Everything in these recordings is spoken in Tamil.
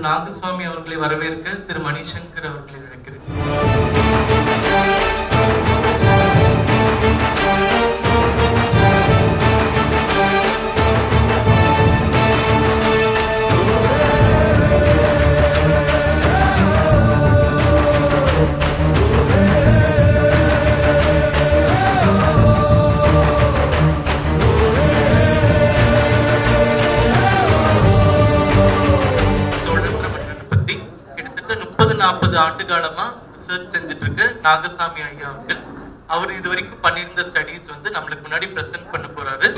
நாகசுவாமி அவர்களை வரவேற்க திரு மணிசங்கர் அவர்களை அழைக்கிறேன் தோழர் பிரபஞ்சனை பத்தி கிட்டத்தட்ட முப்பது நாற்பது ஆண்டு காலமா ரிசர்ச் செஞ்சுட்டு இருக்க நாகசாமி ஐயா அவர்கள் அவர் இது வரைக்கும் பண்ணியிருந்த ஸ்டடீஸ் வந்து நம்மளுக்கு முன்னாடி பிரசன்ட் பண்ண போறாரு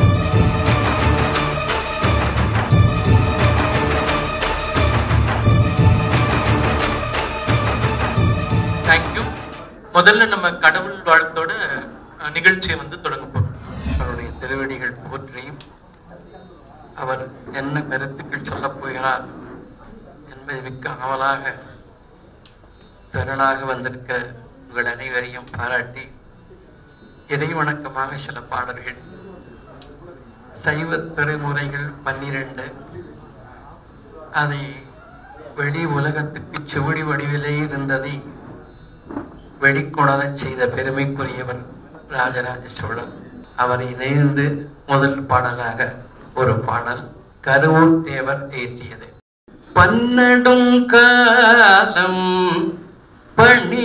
தேங்க்யூ முதல்ல நம்ம கடவுள் வாழ்த்தோட அஹ், நிகழ்ச்சியை வந்து தொடங்க போறோம் அவருடைய திருவடிகள் போற்றியும் அவர் என்ன கருத்துக்கள் சொல்லப் போகிறார் என்பதை மிக்க ஆவலாக திரளாக வந்திருக்க உங்கள் அனைவரையும் பாராட்டி இறை வணக்கமாக சில பாடல்கள் சைவ திருமுறைகள் பன்னிரண்டு அதை வெளி உலகத்துக்கு சுவடி வடிவிலே இருந்ததை வெளிக்கொணரச் செய்த பெருமைக்குரியவர் ராஜராஜ சோழன் அவர் இணைந்து முதல் பாடலாக ஒரு பாடல் கருவூர் தேவர் ஏற்றியது பன்னடும் காலம் பணி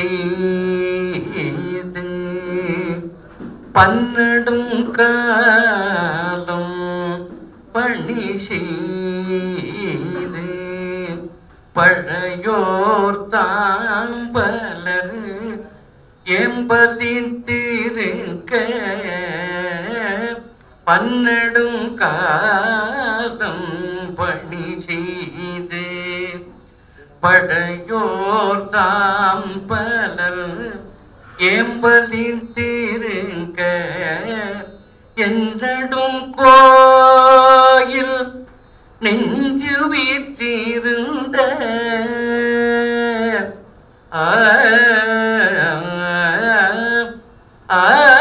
செய்து பன்னடும் காலம் பணி செய்து பழையோர் தாம் பலர் எம்பதித்திருக்க பன்னடும் காலம் பணி செய்து படையோர் தாம் பலர் ஏம்பலித்திருங்க என்றடும் கோயில் நெஞ்சு வீற்றிருந்த ஆ, ஆ,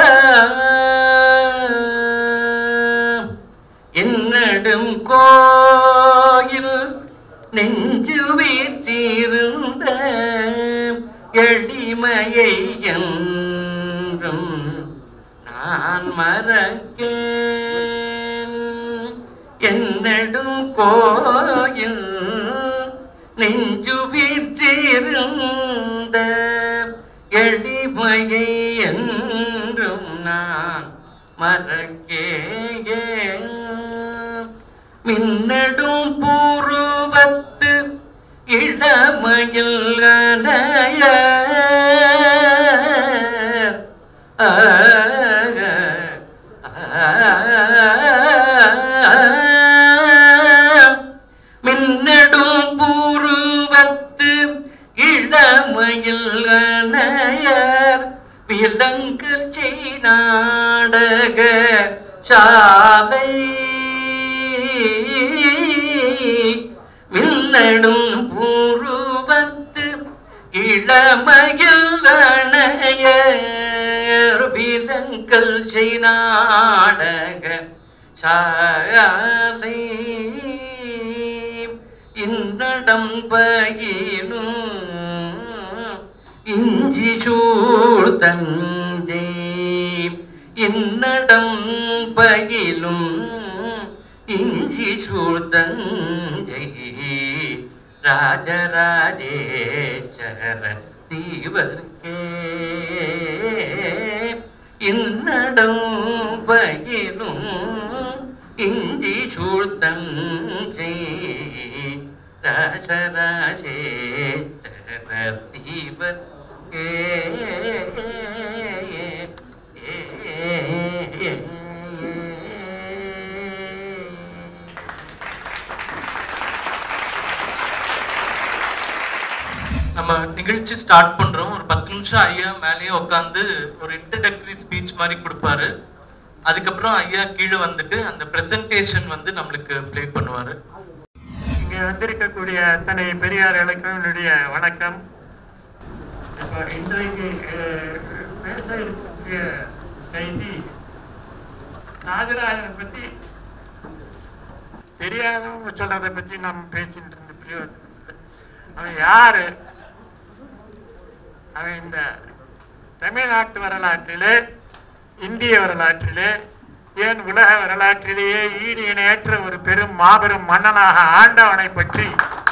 என்னடும் கோயில் நெஞ்சு வீற்றிருந்த எளிமையை என்றும் நான் மறக்கேன் என்னடும் கோயில் நெஞ்சு வீற்றிருந்த எளிமையை என்றும் நான் மறக்கேன் மின்னடும் பூர்வத்து இளமையில் அணைய ஆ, மின்னடும் பூர்வத்து இளமையில் அணையர் விலங்கல் செய் நாடக சாலை மின்னடும் பூர்வத்து இளமையில் அணையர் விலங்கல் செய் நாடக சாலை இந்தடம் பயிலும் இஞ்சி சூழ் தஞ்சை இன்னடம் பயிலும் இஞ்சி சூழ் தஞ்சை ராஜராஜேச்சர தீவர்க்கே இன்னடம் பயிலும் இஞ்சி சூழ் தஞ்சை ராசராசேச்சர தீவர்க்கே நம்ம நிகழ்ச்சி ஸ்டார்ட் பண்றோம் ஒரு பத்து நிமிஷம் ஐயா மேலேயே உட்காந்து ஒரு இன்ட்ரடக்டரி ஸ்பீச் மாதிரி கொடுப்பாரு அதுக்கப்புறம் ஐயா கீழே வந்துட்டு அந்த பிரசன்டேஷன் வந்து நம்மளுக்கு ப்ளே பண்ணுவாரு இங்கே வந்திருக்கக்கூடிய அத்தனை பெரியார்களுக்கும் என்னுடைய வணக்கம் இப்போ இன்றைக்கு அஹ், பேச இருக்கக்கூடிய செய்தி நாகராஜனை பற்றி தெரியாதவங்க சொல்றதை பற்றி நாம் பேசிட்டு இருந்த பிரயோஜனம் இல்லை. அவன் யாரு அவன் இந்த தமிழ்நாட்டு வரலாற்றிலே இந்திய வரலாற்றிலே ஏன் உலக வரலாற்றிலேயே ஈடு இணையற்ற ஒரு பெரும் மாபெரும் மன்னனாக ஆண்டவனை பற்றி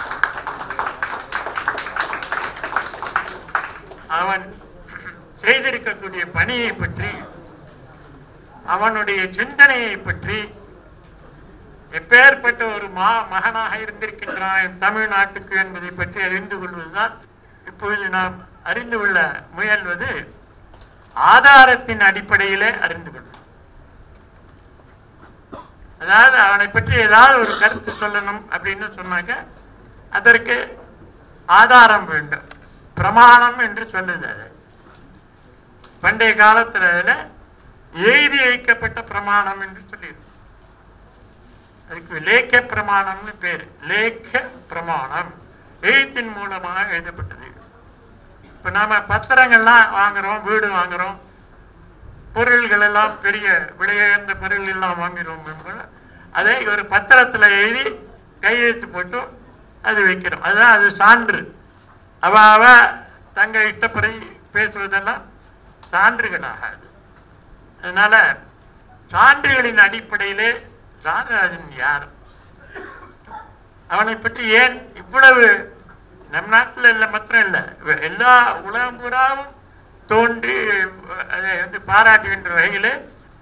அவன் செய்திருக்கக்கூடிய பணியை பற்றி அவனுடைய சிந்தனையை பற்றி எப்பேற்பட்ட ஒரு மா மகனாக இருந்திருக்கின்றான் தமிழ்நாட்டுக்கு என்பதை பற்றி அறிந்து கொள்வதுதான் இப்பொழுது நாம் அறிந்து கொள்ள முயல்வது ஆதாரத்தின் அடிப்படையிலே அறிந்து கொள்வது அதாவது அவனை பற்றி ஏதாவது ஒரு கருத்து சொல்லணும் அப்படின்னு சொன்னாக்க அதற்கு ஆதாரம் வேண்டும் பிரமாணம் என்று சொல்லுது அது பண்டைய காலத்துல அதுல எழுதி வைக்கப்பட்ட பிரமாணம் என்று சொல்லியிருக்கு அதுக்கு லேக்க பிரமாணம்னு பேரு லேக்க பிரமாணம் எழுத்தின் மூலமாக எழுதப்பட்டது இப்ப நாம பத்திரங்கள்லாம் வாங்குறோம் வீடு வாங்குறோம் பொருள்கள் எல்லாம் பெரிய விலையுயர்ந்த பொருள் எல்லாம் வாங்குறோம் என்பது அதை ஒரு பத்திரத்துல எழுதி கையெழுத்து போட்டு அது வைக்கிறோம் அதுதான் அது சான்று அவ அவ தங்க இஷ்டப்படி பேசுவதெல்லாம் சான்றுகளாகாது அதனால சான்றுகளின் அடிப்படையிலே ராஜராஜன் யார் அவனை பற்றி ஏன் இவ்வளவு நம் நாட்டில் இல்லை மாத்திரம் இல்லை எல்லா உலகம் பூராவும் தோன்றி அதை வந்து பாராட்டுகின்ற வகையிலே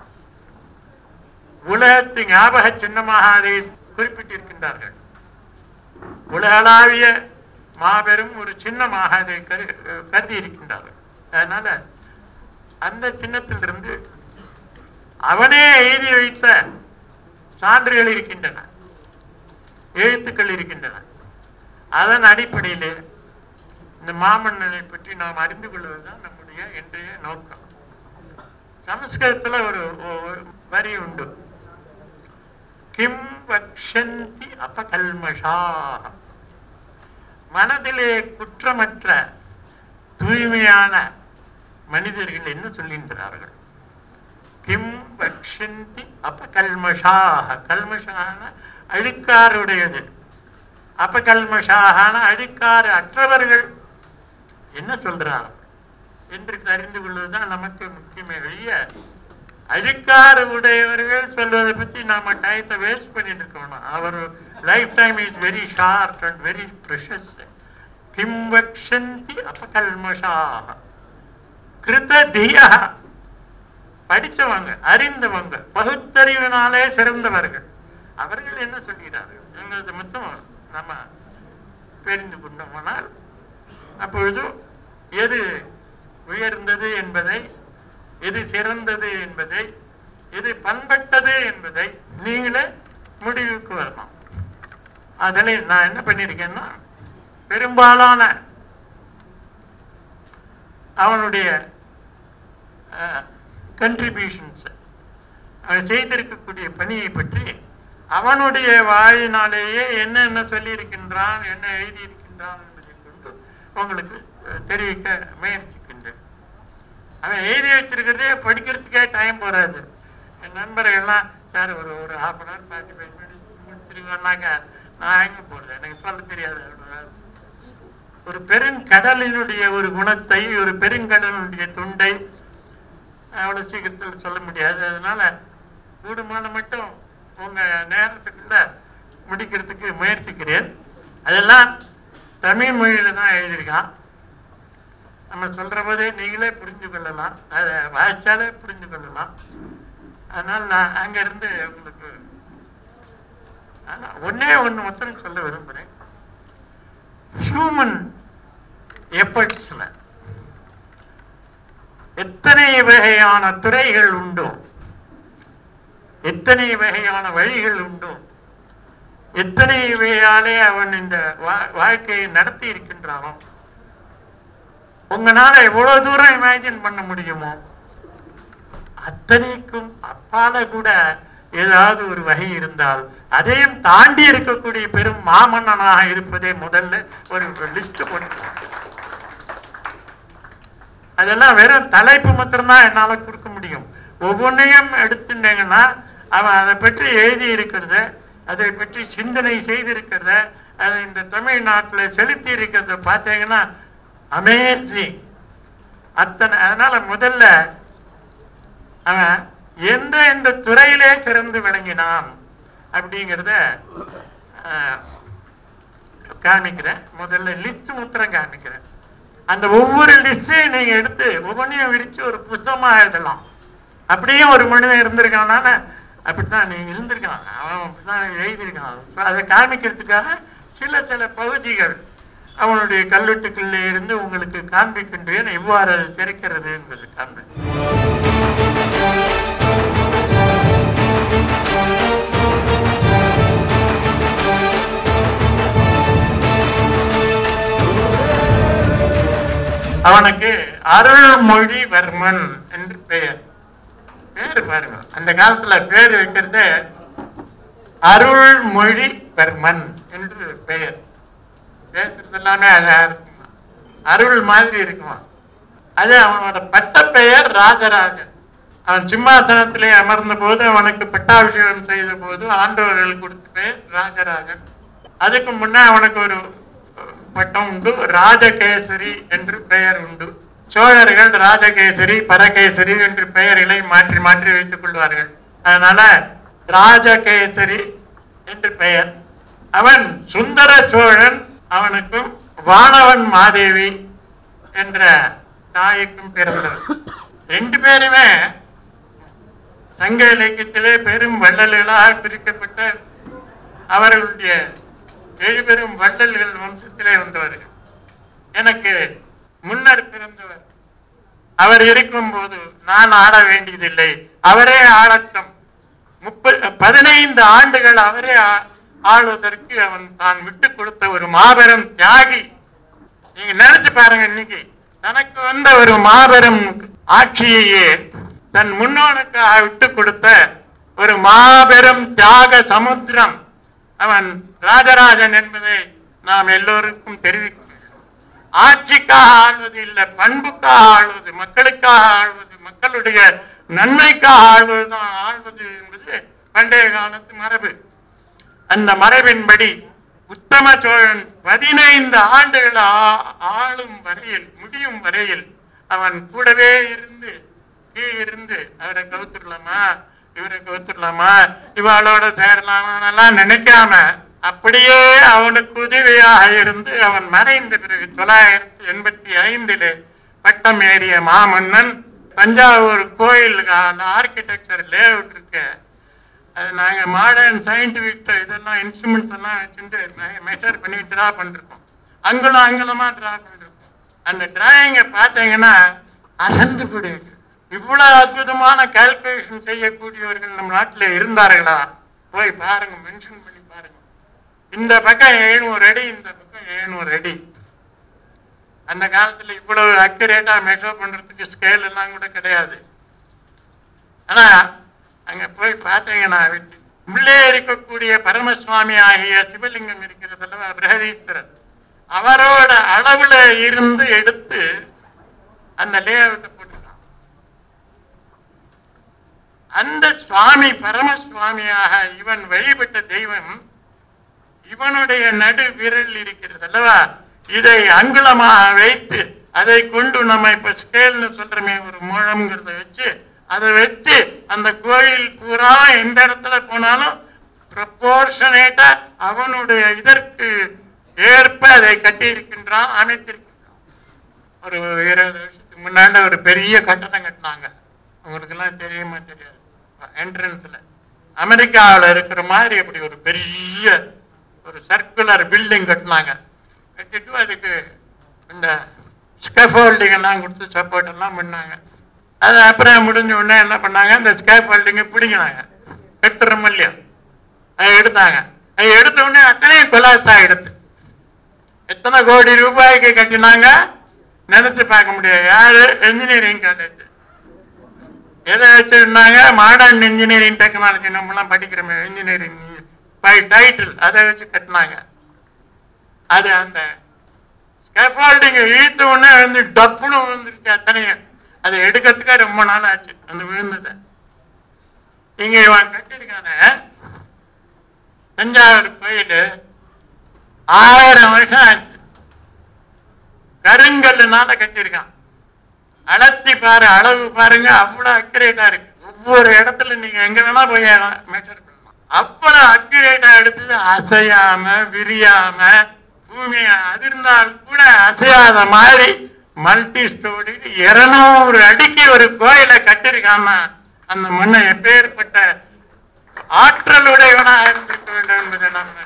உலகத்து ஞாபக சின்னமாக அதை குறிப்பிட்டிருக்கின்றார்கள் உலகளாவிய மாபெரும் ஒரு சின்னமாக அதை கரு கருதி இருக்கின்றார்கள் அதனால அந்த சின்னத்திலிருந்து அவனே எழுதி வைத்த சான்றுகள் இருக்கின்றன எழுத்துக்கள் இருக்கின்றன அதன் அடிப்படையிலே இந்த மாமன்னனை பற்றி நாம் அறிந்து கொள்வதுதான் நம்முடைய இன்றைய நோக்கம் சமஸ்கிருதத்துல ஒரு ஒரு வரி உண்டு கிம் வக்ஷந்தி அபகல்மஷா மனதிலே குற்றமற்ற தூய்மையான மனிதர்கள் என்ன சொல்கின்றார்கள் கிம் வக்ஷந்தி அபகல்மஷாக கல்மஷான அழுக்காருடையது அபகல்மஷாகான அழுக்காறு அற்றவர்கள் என்ன சொல்றார்கள் என்று தெரிந்து கொள்வதுதான் நமக்கு முக்கியமே வெளிய அழுக்காறு உடையவர்கள் சொல்வதை பத்தி நாம டயத்தை வேஸ்ட் பண்ணிட்டு இருக்கணும் அவர் life time is very short and very precious கிம் வக்ஷந்தி அபகல்மஷாக கிருத தியா படிச்சவங்க அறிந்தவங்க பகுத்தறிவினாலே சிறந்தவர்கள் அவர்கள் என்ன சொல்கிறார்கள் எங்களது மொத்தம் நம்ம தெரிந்து கொண்டோமானால் அப்பொழுது எது உயர்ந்தது என்பதை எது சிறந்தது என்பதை எது பண்பட்டது என்பதை நீங்களே முடிவுக்கு வரலாம் அதில் நான் என்ன பண்ணியிருக்கேன்னா பெரும்பாலான அவனுடைய கண்ட்ரிபியூஷன்ஸ் அவன் செய்திருக்கக்கூடிய பணியை பற்றி அவனுடைய வாயினாலேயே என்னென்ன சொல்லியிருக்கின்றான் என்ன எழுதியிருக்கின்றான் என்பதை கொண்டு உங்களுக்கு அஹ், தெரிவிக்க முயற்சிக்கின்றேன் அவன் எழுதி வச்சிருக்கிறதே படிக்கிறதுக்கே டைம் போறாது என் நண்பர்கள்லாம் சார் ஒரு ஒரு half an hour forty five minutes முடிச்சிருங்கன்னாங்க நான் எங்க போறது எனக்கு சொல்ல தெரியாது ஒரு பெருங்கடலினுடைய ஒரு குணத்தை ஒரு பெருங்கடலினுடைய துண்டை அவ்வளவு சீக்கிரத்தில் சொல்ல முடியாது அதனால கூடுமான மட்டும் உங்க நேரத்துக்குள்ள முடிக்கிறதுக்கு முயற்சிக்கிறேன் அதெல்லாம் தமிழ் மொழியில தான் எழுதியிருக்கான் நம்ம சொல்ற போதே நீங்களே புரிஞ்சு கொள்ளலாம் அதை வாய்ச்சாலே புரிஞ்சு கொள்ளலாம் அதனால நான் அங்க இருந்து உங்களுக்கு ஆனா, ஒண்ணே ஒண்ணு மாத்திரம் சொல்ல விரும்புறேன் ஹியூமன் எஃபர்ட்ஸ்ல எத்தனை வகையான துறைகள் உண்டோ எத்தனை வகையான வழிகள் உண்டோ எத்தனை வகையாலே அவன் இந்த வா- வாழ்க்கையை நடத்தி இருக்கின்றானோ உங்களால எவ்வளவு தூரம் இமேஜின் பண்ண முடியுமோ அத்தனைக்கும் அப்பால கூட ஏதாவது ஒரு வகை இருந்தால் அதையும் தாண்டி இருக்கக்கூடிய பெரும் மாமன்னனாக இருப்பதே முதல்ல ஒரு லிஸ்ட் போட்டு அதெல்லாம் வெறும் தலைப்பு மாத்திரம்தான் என்னால கொடுக்க முடியும் ஒவ்வொன்றையும் எடுத்துட்டீங்கன்னா அவன் அதை பற்றி எழுதி இருக்கிறத அதை பற்றி சிந்தனை செய்திருக்கிறத அதை இந்த தமிழ்நாட்டில் செலுத்தி இருக்கிறத பார்த்தீங்கன்னா அமேசிங் அத்தனை அதனால முதல்ல அவன் எந்த எந்த துறையிலே சிறந்து விளங்கினான் அப்படிங்கிறத ஆஹ், காமிக்கிறேன் முதல்ல லிஸ்ட் முத்திரம் காமிக்கிறேன் அந்த ஒவ்வொரு லிஸ்டையும் நீங்க எடுத்து ஒவ்வொன்றையும் விரிச்சு ஒரு புத்தகமா எழுதலாம் அப்படியும் ஒரு மனிதன் இருந்திருக்கானான அப்படித்தான் நீங்க இருந்திருக்கான் அவன் அப்படித்தான் எழுதியிருக்கான் இப்ப அதை காமிக்கிறதுக்காக சில சில பகுதிகள் அவனுடைய கல்வெட்டுக்குள்ளே இருந்து உங்களுக்கு காண்பிக்கின்றேன் எவ்வாறு அதை சிறைக்கிறது என்பது காண்பேன் அவனுக்கு அருள்மொழிவர்மன் என்று பெயர் பேர் பாருங்க அந்த காலத்துல பேர் வைக்கிறது அருள்மொழிவர்மன் என்று பெயர் பேசுறது எல்லாமே அழகா இருக்குமா அருள் மாதிரி இருக்குமா அது அவனோட பட்ட பெயர் ராஜராஜன் அவன் சிம்மாசனத்திலே அமர்ந்த போது அவனுக்கு பட்டாபிஷேகம் செய்த போது ஆண்டவர்கள் கொடுத்த பெயர் ராஜராஜன் அதுக்கு முன்னே அவனுக்கு ஒரு பட்டம் உண்டு ராஜகேசரி என்று பெயர் உண்டு சோழர்கள் ராஜகேசரி பரகேசரி என்று பெயர்களை மாற்றி மாற்றி வைத்துக் கொள்வார்கள் அதனால ராஜகேசரி என்று பெயர் அவன் சுந்தர சோழன் அவனுக்கும் வானவன் மாதேவி என்ற தாய்க்கும் பிறந்தவர் ரெண்டு பேருமே சங்க இலக்கியத்திலே பெரும் வள்ளல்களாக பிரிக்கப்பட்ட அவர்களுடைய எழுபெரும் வள்ளல்கள் வம்சத்திலே வந்தவர்கள் எனக்கு முன்னர் பிறந்தவர் அவர் இருக்கும்போது நான் ஆட வேண்டியதில்லை அவரே ஆளட்டும் முப்பது பதினைந்து ஆண்டுகள் அவரே ஆ- ஆளுவதற்கு அவன் தான் விட்டு கொடுத்த ஒரு மாபெரும் தியாகி நீங்க நினைச்சு பாருங்க இன்னைக்கு தனக்கு வந்த ஒரு மாபெரும் ஆட்சியையே தன் முன்னோனுக்காக விட்டு கொடுத்த ஒரு மாபெரும் தியாக சமுத்திரம் அவன் ராஜராஜன் என்பதை நாம் எல்லோருக்கும் தெரிவிக்கிறோம் ஆட்சிக்காக ஆள்வது இல்லை பண்புக்காக ஆள்வது மக்களுக்காக ஆள்வது மக்களுடைய நன்மைக்காக ஆள்வதுதான் ஆள்வது என்பது பண்டைய காலத்து மரபு அந்த மரபின்படி உத்தம சோழன் பதினைந்து ஆண்டுகள் ஆ- ஆளும் வரையில் முடியும் வரையில் அவன் கூடவே இருந்து கீழ் இருந்து அவரை கவுத்துடலாமா இவரை கவுத்துடலாமா இவாளோட சேரலாமான்னெல்லாம் நினைக்காம அப்படியே அவனுக்கு உதவியாக இருந்து அவன் மறைந்த பிறகு தொள்ளாயிரத்தி எண்பத்தி ஐந்திலே பட்டம் ஏறிய மாமன்னன் தஞ்சாவூர் கோயிலுக்கான ஆர்கிடெக்சர் லேஅவுட் இருக்கு அது நாங்க மாடர்ன் சயின்டிபிக் இதெல்லாம் இன்ஸ்ட்ருமெண்ட்ஸ் எல்லாம் வச்சுட்டு மெஷர் பண்ணி டிரா பண்ணிருக்கோம் அங்குலம் அங்குலமா டிரா பண்ணிருக்கோம் அந்த டிராயிங்கை பார்த்தீங்கன்னா அசந்து போடுங்க இவ்வளவு அற்புதமான கால்குலேஷன் செய்யக்கூடியவர்கள் நம்ம நாட்டுல இருந்தார்களா போய் பாருங்க மென்ஷன் பண்ணி பாருங்க இந்த பக்கம் எழுநூறு அடி இந்த பக்கம் எழுநூறு அடி அந்த காலத்துல இவ்வளவு அக்யூரேட்டா மெஷர் பண்றதுக்கு ஸ்கேல் எல்லாம் கூட கிடையாது ஆனா அங்க போய் பார்த்தீங்கன்னா வச்சு உள்ளே இருக்கக்கூடிய பரமசுவாமி ஆகிய சிவலிங்கம் இருக்கிறதல்லவா பிரகதீஸ்வரர் அவரோட அளவுல இருந்து எடுத்து அந்த லேஅவுட்டை போட்டுருக்கான் அந்த சுவாமி பரமசுவாமியாக இவன் வழிபட்ட தெய்வம் இவனுடைய நடு விரல் இருக்கிறது அல்லவா இதை அங்குலமாக வைத்து அதை கொண்டு நம்ம இப்ப ஸ்கேல்னு சொல்றோமே ஒரு முழம்ங்கிறத வச்சு அதை வச்சு அந்த கோயில் பூரா எந்த இடத்துல போனாலும் ப்ரப்போர்ஷனேட்டா அவனுடைய இதற்கு ஏற்ப அதை கட்டி இருக்கின்றான் அமைத்திருக்கின்றான் ஒரு இருபது வருஷத்துக்கு முன்னாடி ஒரு பெரிய கட்டடம் கட்டினாங்க உங்களுக்கெல்லாம் தெரியுமா தெரியாது என்ட்ரன்ஸ்ல அமெரிக்காவில் இருக்கிற மாதிரி அப்படி ஒரு பெரிய ஒரு சர்க்குலர் பில்டிங் கட்டினாங்க கட்டிட்டு அதுக்கு இந்த ஸ்கேஃபோல்டிங் எல்லாம் கொடுத்து சப்போர்ட் எல்லாம் பண்ணாங்க அது அப்புறம் முடிஞ்ச உடனே என்ன பண்ணாங்க அந்த ஸ்கேஃபோல்டிங்கை பிடிங்கினாங்க எடுத்துறோம் இல்லையா அதை எடுத்தாங்க அதை எடுத்த உடனே அத்தனையும் கொலாசா எடுத்து எத்தனை கோடி ரூபாய்க்கு கட்டினாங்க நினைச்சு பார்க்க முடியாது யாரு இன்ஜினியரிங் காலேஜ் எதை வச்சிருந்தாங்க மாடர்ன் இன்ஜினியரிங் டெக்னாலஜி நம்மலாம் படிக்கிறோமே இன்ஜினியரிங் பை டைட்டில் அதை வச்சு கட்டினாங்க அது அந்த ஸ்கேஃபால்டிங் இழுத்த உடனே வந்து டப்புன்னு விழுந்துருச்சு அத்தனையும் அதை எடுக்கிறதுக்கே ரொம்ப நாள் ஆச்சு அந்த விழுந்ததை இங்க இவன் கட்டிருக்கான தஞ்சாவூர் கோயில் ஆயிரம் வருஷம் ஆச்சு கருங்கல்லுனால கட்டியிருக்கான் அளத்தி பாரு அளவு பாருங்க அவ்வளவு அக்யூரேட்டா இருக்கு ஒவ்வொரு இடத்துல நீங்க எங்க வேணா போய் மெஷர் பண்ணலாம் அவ்வளவு அக்யூரேட்டா எடுத்து அசையாம விரியாம பூமி அதிர்ந்தால் கூட அசையாத மாதிரி மல்டி ஸ்டோரி இருநூறு அடிக்கு ஒரு கோயிலை கட்டிருக்காம அந்த மண்ணை எப்பேற்பட்ட ஆற்றலுடையவனா இருந்திருக்க வேண்டும் என்பதை நம்ம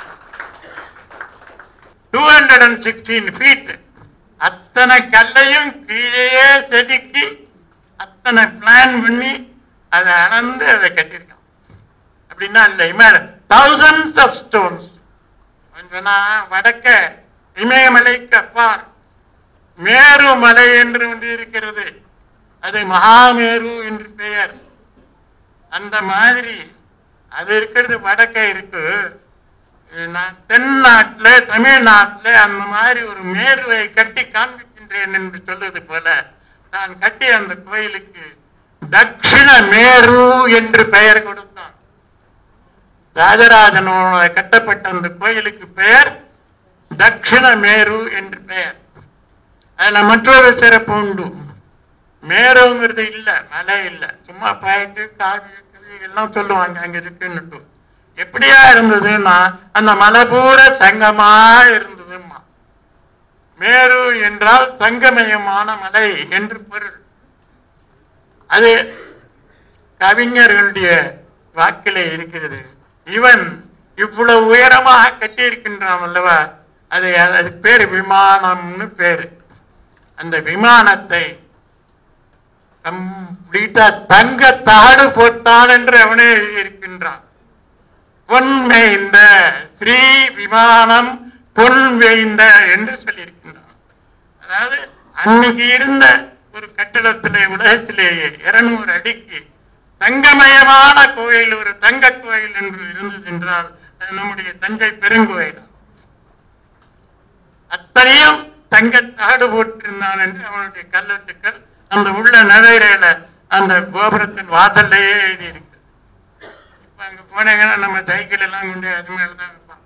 two hundred and sixteen feet அத்தனை கல்லையும் கீழே செதுக்கி அத்தனை பிளான் பண்ணி அதை அளந்து அதை கட்டியிருக்கான் அப்படின்னா இல்லை மேல thousands ஆஃப் ஸ்டோன்ஸ் சொன்னா வடக்க இமயமலைக்கு அப்பால் மேரு மலை என்று ஒன்று இருக்கிறது அது மகாமேரு என்று பெயர் அந்த மாதிரி அது இருக்கிறது வடக்க இருக்கு நான் தென்னாட்டுல தமிழ்நாட்டுல அந்த மாதிரி ஒரு மேருவை கட்டி காண்பிக்கின்றேன் என்று சொல்வது போல நான் கட்டி அந்த கோயிலுக்கு தட்சிண மேரு என்று பெயர் கொடுத்தான் ராஜராஜனோட கட்டப்பட்ட அந்த கோயிலுக்கு பெயர் தட்சிண மேரு என்று பெயர் அதுல மற்றொரு சிறப்பு உண்டு மேருங்கிறது இல்ல மலை இல்ல சும்மா பாயிட்டு காவி இருக்குது எல்லாம் சொல்லுவாங்க அங்க இருக்குன்னுட்டு எப்படியா இருந்ததுன்னா அந்த மலை பூரா சங்கமா இருந்ததும்மா மேரு என்றால் தங்கமயமான மலை என்று பொருள் அது கவிஞர்களுடைய வாக்கிலே இருக்கிறது இவன் இவ்வளவு உயரமாக கட்டியிருக்கின்றான் அல்லவா அது அதுக்கு பேர் விமானம்னு பேரு அந்த விமானத்தை கம்ப்ளீட்டா தங்க தாடு போட்டான் என்று அவனே எழுதியிருக்கின்றான் பொன் மேய்ந்த ஸ்ரீ விமானம் பொன் வேய்ந்த என்று சொல்லியிருக்கின்றான் அதாவது அன்னைக்கு இருந்த ஒரு கட்டிடத்திலே உலகத்திலேயே இருநூறு அடிக்கு தங்கமயமான கோயில் ஒரு தங்க கோயில் என்று இருந்தது என்றால் அது நம்முடைய தஞ்சை பெருங்கோயில் அத்தனையும் தங்கத்தாடு போட்டிருந்தான் என்று அவனுடைய கல்லட்டுக்கள் அந்த உள்ள நுழையில அந்த கோபுரத்தின் வாசல்லையே எழுதி இருக்கு இப்ப அங்க போனீங்கன்னா நம்ம சைக்கிள் எல்லாம் கொண்டு அது மேலதான் வைப்பான்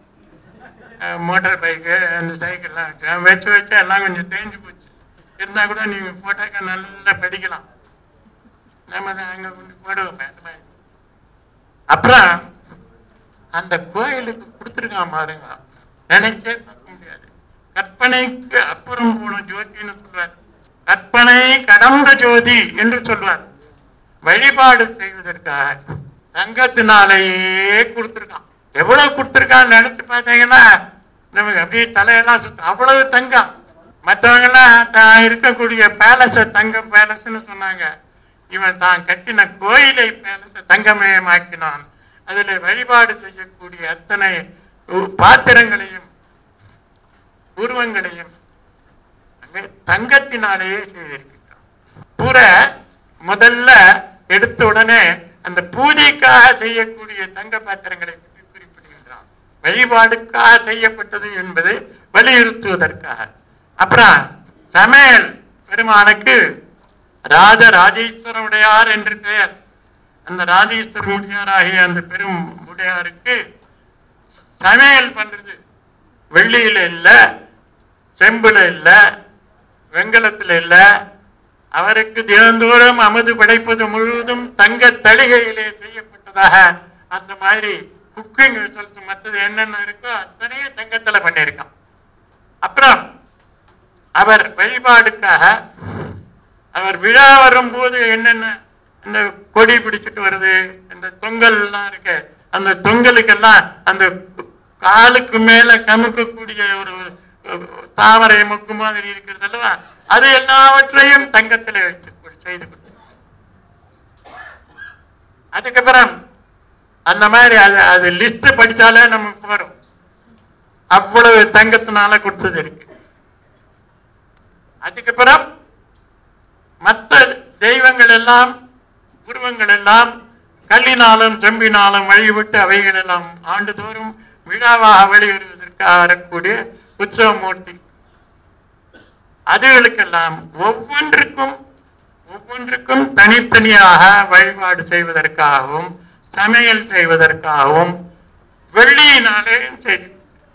அஹ் மோட்டார் பைக்கு அந்த சைக்கிள்லாம் இருக்கு. அவன் வச்சு வச்சு எல்லாம் கொஞ்சம் தேஞ்சு போச்சு இருந்தா கூட நீங்க போட்டாக்க நல்லா படிக்கலாம் நம்ம தான் அங்க கொண்டு போடுவோம் அந்த மாதிரி அப்புறம் அந்த கோயிலுக்கு கொடுத்துருக்கான் பாருங்க நினைச்சே பார்க்க முடியாது கற்பனைக்கு அப்புறம் போன ஜோதின்னு சொல்றார் கற்பனை கடந்த ஜோதி என்று சொல்வார் வழிபாடு செய்வதற்காக தங்கத்தினாலேயே கொடுத்துருக்கான் எவ்வளவு கொடுத்துருக்கான்னு நினைச்சு பார்த்தீங்கன்னா நமக்கு அப்படியே தலையெல்லாம் சுத்த அவ்வளவு தங்கம் மற்றவங்க எல்லாம் தான் இருக்கக்கூடிய பேலஸ தங்க பேலஸ்ன்னு சொன்னாங்க இவன் தான் கட்டின கோயிலை பேலஸ தங்கமயமாக்கினான் அதுல வழிபாடு செய்யக்கூடிய அத்தனை உ- பாத்திரங்களையும் உருவங்களையும் அங்கே தங்கத்தினாலேயே செய்திருக்கின்றான் புற முதல்ல எடுத்த உடனே அந்த பூஜைக்காக செய்யக்கூடிய தங்க பாத்திரங்களை பற்றி குறிப்பிடுகின்றான் வழிபாடுக்காக செய்யப்பட்டது என்பதை வலியுறுத்துவதற்காக அப்புறம் சமையல் பெருமானுக்கு ராஜ ராஜேஸ்வரம் உடையார் என்று பெயர் அந்த ராஜேஸ்வரம் உடையாராகிய அந்த பெரும் உடையாருக்கு சமையல் பண்றது வெள்ளியில இல்ல செம்புல இல்ல வெங்கலத்துல இல்ல அவருக்கு தினந்தோறும் அமது படைப்பது முழுவதும் தங்க தளிகையிலே செய்யப்பட்டதாக அந்த மாதிரி குக்கிங் ரிசல்ட் மற்றது என்னென்ன இருக்கோ அத்தனையும் தங்கத்துல பண்ணியிருக்கான் அப்புறம் அவர் வழிபாடுக்காக அவர் விழா வரும்போது என்னென்ன இந்த கொடி பிடிச்சிட்டு வருது இந்த தொங்கல் எல்லாம் இருக்கு அந்த தொங்கலுக்கெல்லாம் அந்த காலுக்கு மேல கமுக்கக்கூடிய ஒரு ஒரு தாமரை முக்கு மாதிரி இருக்கிறது அல்லவா அது எல்லாவற்றையும் தங்கத்திலே வச்சு கொடு- செய்து கொடுத்தார் அதுக்கப்புறம் அந்த மாதிரி அது அது லிஸ்ட் படிச்சாலே நமக்கு வரும் அவ்வளவு தங்கத்தினால கொடுத்தது இருக்கு அதுக்கப்புறம் மற்ற தெய்வங்கள் எல்லாம் உருவங்கள் எல்லாம் கல்லினாலும் செம்பினாலும் வழிபட்டு அவைகள் எல்லாம் ஆண்டுதோறும் விழாவாக வெளிவருவதற்காக வரக்கூடிய உற்சவமூர்த்தி அதுகளுக்கெல்லாம் ஒவ்வொன்றுக்கும் ஒவ்வொன்றுக்கும் தனித்தனியாக வழிபாடு செய்வதற்காகவும் சமையல் செய்வதற்காகவும் வெள்ளி வெள்ளியினாலேயும் செய்து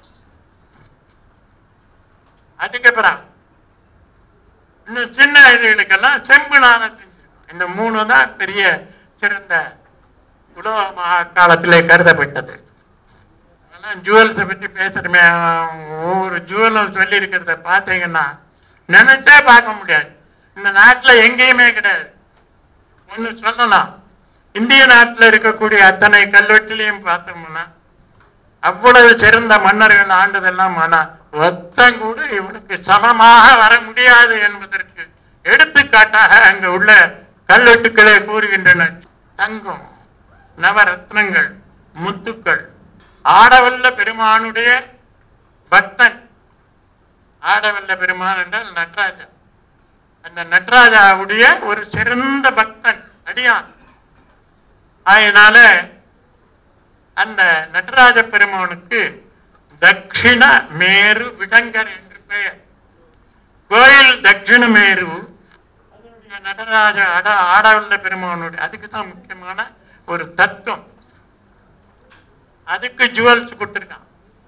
அதுக்கப்புறம் இன்னும் சின்ன இதுகளுக்கெல்லாம் செம்புனால செஞ்சிருக்கோம் இந்த மூணு தான் பெரிய சிறந்த உலக மகா காலத்திலே கருதப்பட்டது அதெல்லாம் ஜுவல்ஸை பற்றி பேசுறமே ஒவ்வொரு ஜுவலும் சொல்லி இருக்கிறத பார்த்தீங்கன்னா நினைச்சே பார்க்க முடியாது இந்த நாட்டில் எங்கேயுமே கிடையாது ஒன்று சொல்லலாம் இந்திய நாட்டில் இருக்கக்கூடிய அத்தனை கல்வெட்டிலையும் பார்த்தோம்னா அவ்வளவு சிறந்த மன்னர்கள் ஆண்டதெல்லாம் ஆனா ஒத்தம் கூட இவனுக்கு சமமாக வர முடியாது என்பதற்கு எடுத்துக்காட்டாக அங்க உள்ள கல்வெட்டுக்களே கூறுகின்றன தங்கம் நவரத்னங்கள் முத்துக்கள் ஆடவல்ல பெருமானுடைய பக்தன் ஆடவல்ல பெருமான் என்றால் நடராஜன் அந்த நடராஜாவுடைய ஒரு சிறந்த பக்தன் அடியான் அதனால அந்த நடராஜ பெருமானுக்கு தட்சிண மேரு விடங்கர் என்று பெயர் கோயில் தட்சிண மேரு அதனுடைய நடராஜ அட ஆடவல்ல பெருமானுடைய அதுக்கு தான் முக்கியமான ஒரு தத்துவம் அதுக்கு ஜுவல்ஸ் கொடுத்துருக்கான்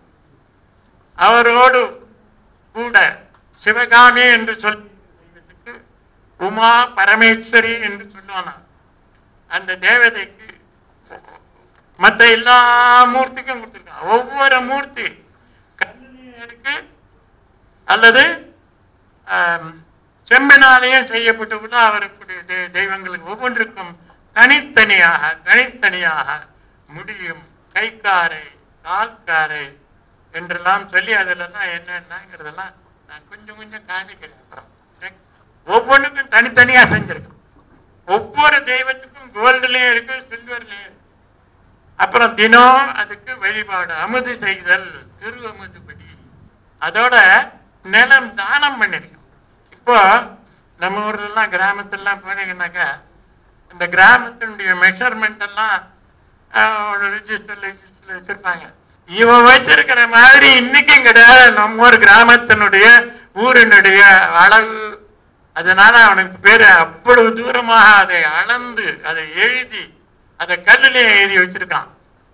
அவரோடு கூட சிவகாமி என்று சொல்லி உமா பரமேஸ்வரி என்று சொல்லுவானா அந்த தேவதைக்கு மற்ற எல்லா மூர்த்திக்கும் கொடுத்துருக்கான் ஒவ்வொரு மூர்த்தி கண்ணிலையும் இருக்கு அல்லது ஆம், செம்பினாலேயும் செய்யப்பட்டு அவருக்குடைய தெ- தெய்வங்களுக்கு ஒவ்வொன்றுக்கும் தனித்தனியாக தனித்தனியாக முடியும் கைக்காரை கால்காரை என்றெல்லாம் சொல்லி அதெல்லாம் என்னென்னங்கிறதெல்லாம் நான் கொஞ்சம் கொஞ்சம் காமிக்கிறேன் அப்புறம் ஒவ்வொன்றுக்கும் தனித்தனியா செஞ்சிருக்கோம் ஒவ்வொரு தெய்வத்துக்கும் கோல்டுலயும் இருக்கு சில்வர்லயும் இருக்கு அப்புறம் தினம் அதுக்கு வழிபாடு அமுது செய்தல் திரு அமுதுபடி அதோட நிலம் தானம் பண்ணிருக்கோம் இப்போ நம்ம ஊர்லலாம் கிராமத்துலலாம் போனீங்கன்னாக்கா இந்த கிராமத்தினுடைய மெஷர்மெண்ட் எல்லாம் ஆஹ், ஒரு ரிஜிஸ்டர்ல ரிஜிஸ்டர்ல வச்சிருப்பாங்க இவன் வச்சிருக்கிற மாதிரி இன்னைக்கும் கிடையாது நம்ம ஒரு கிராமத்தினுடைய ஊரினுடைய அளவு அதனால அவனுக்கு பேரு அவ்வளவு தூரமாக அதை அளந்து அதை எழுதி அதை கல்லிலே எழுதி வச்சிருக்கான்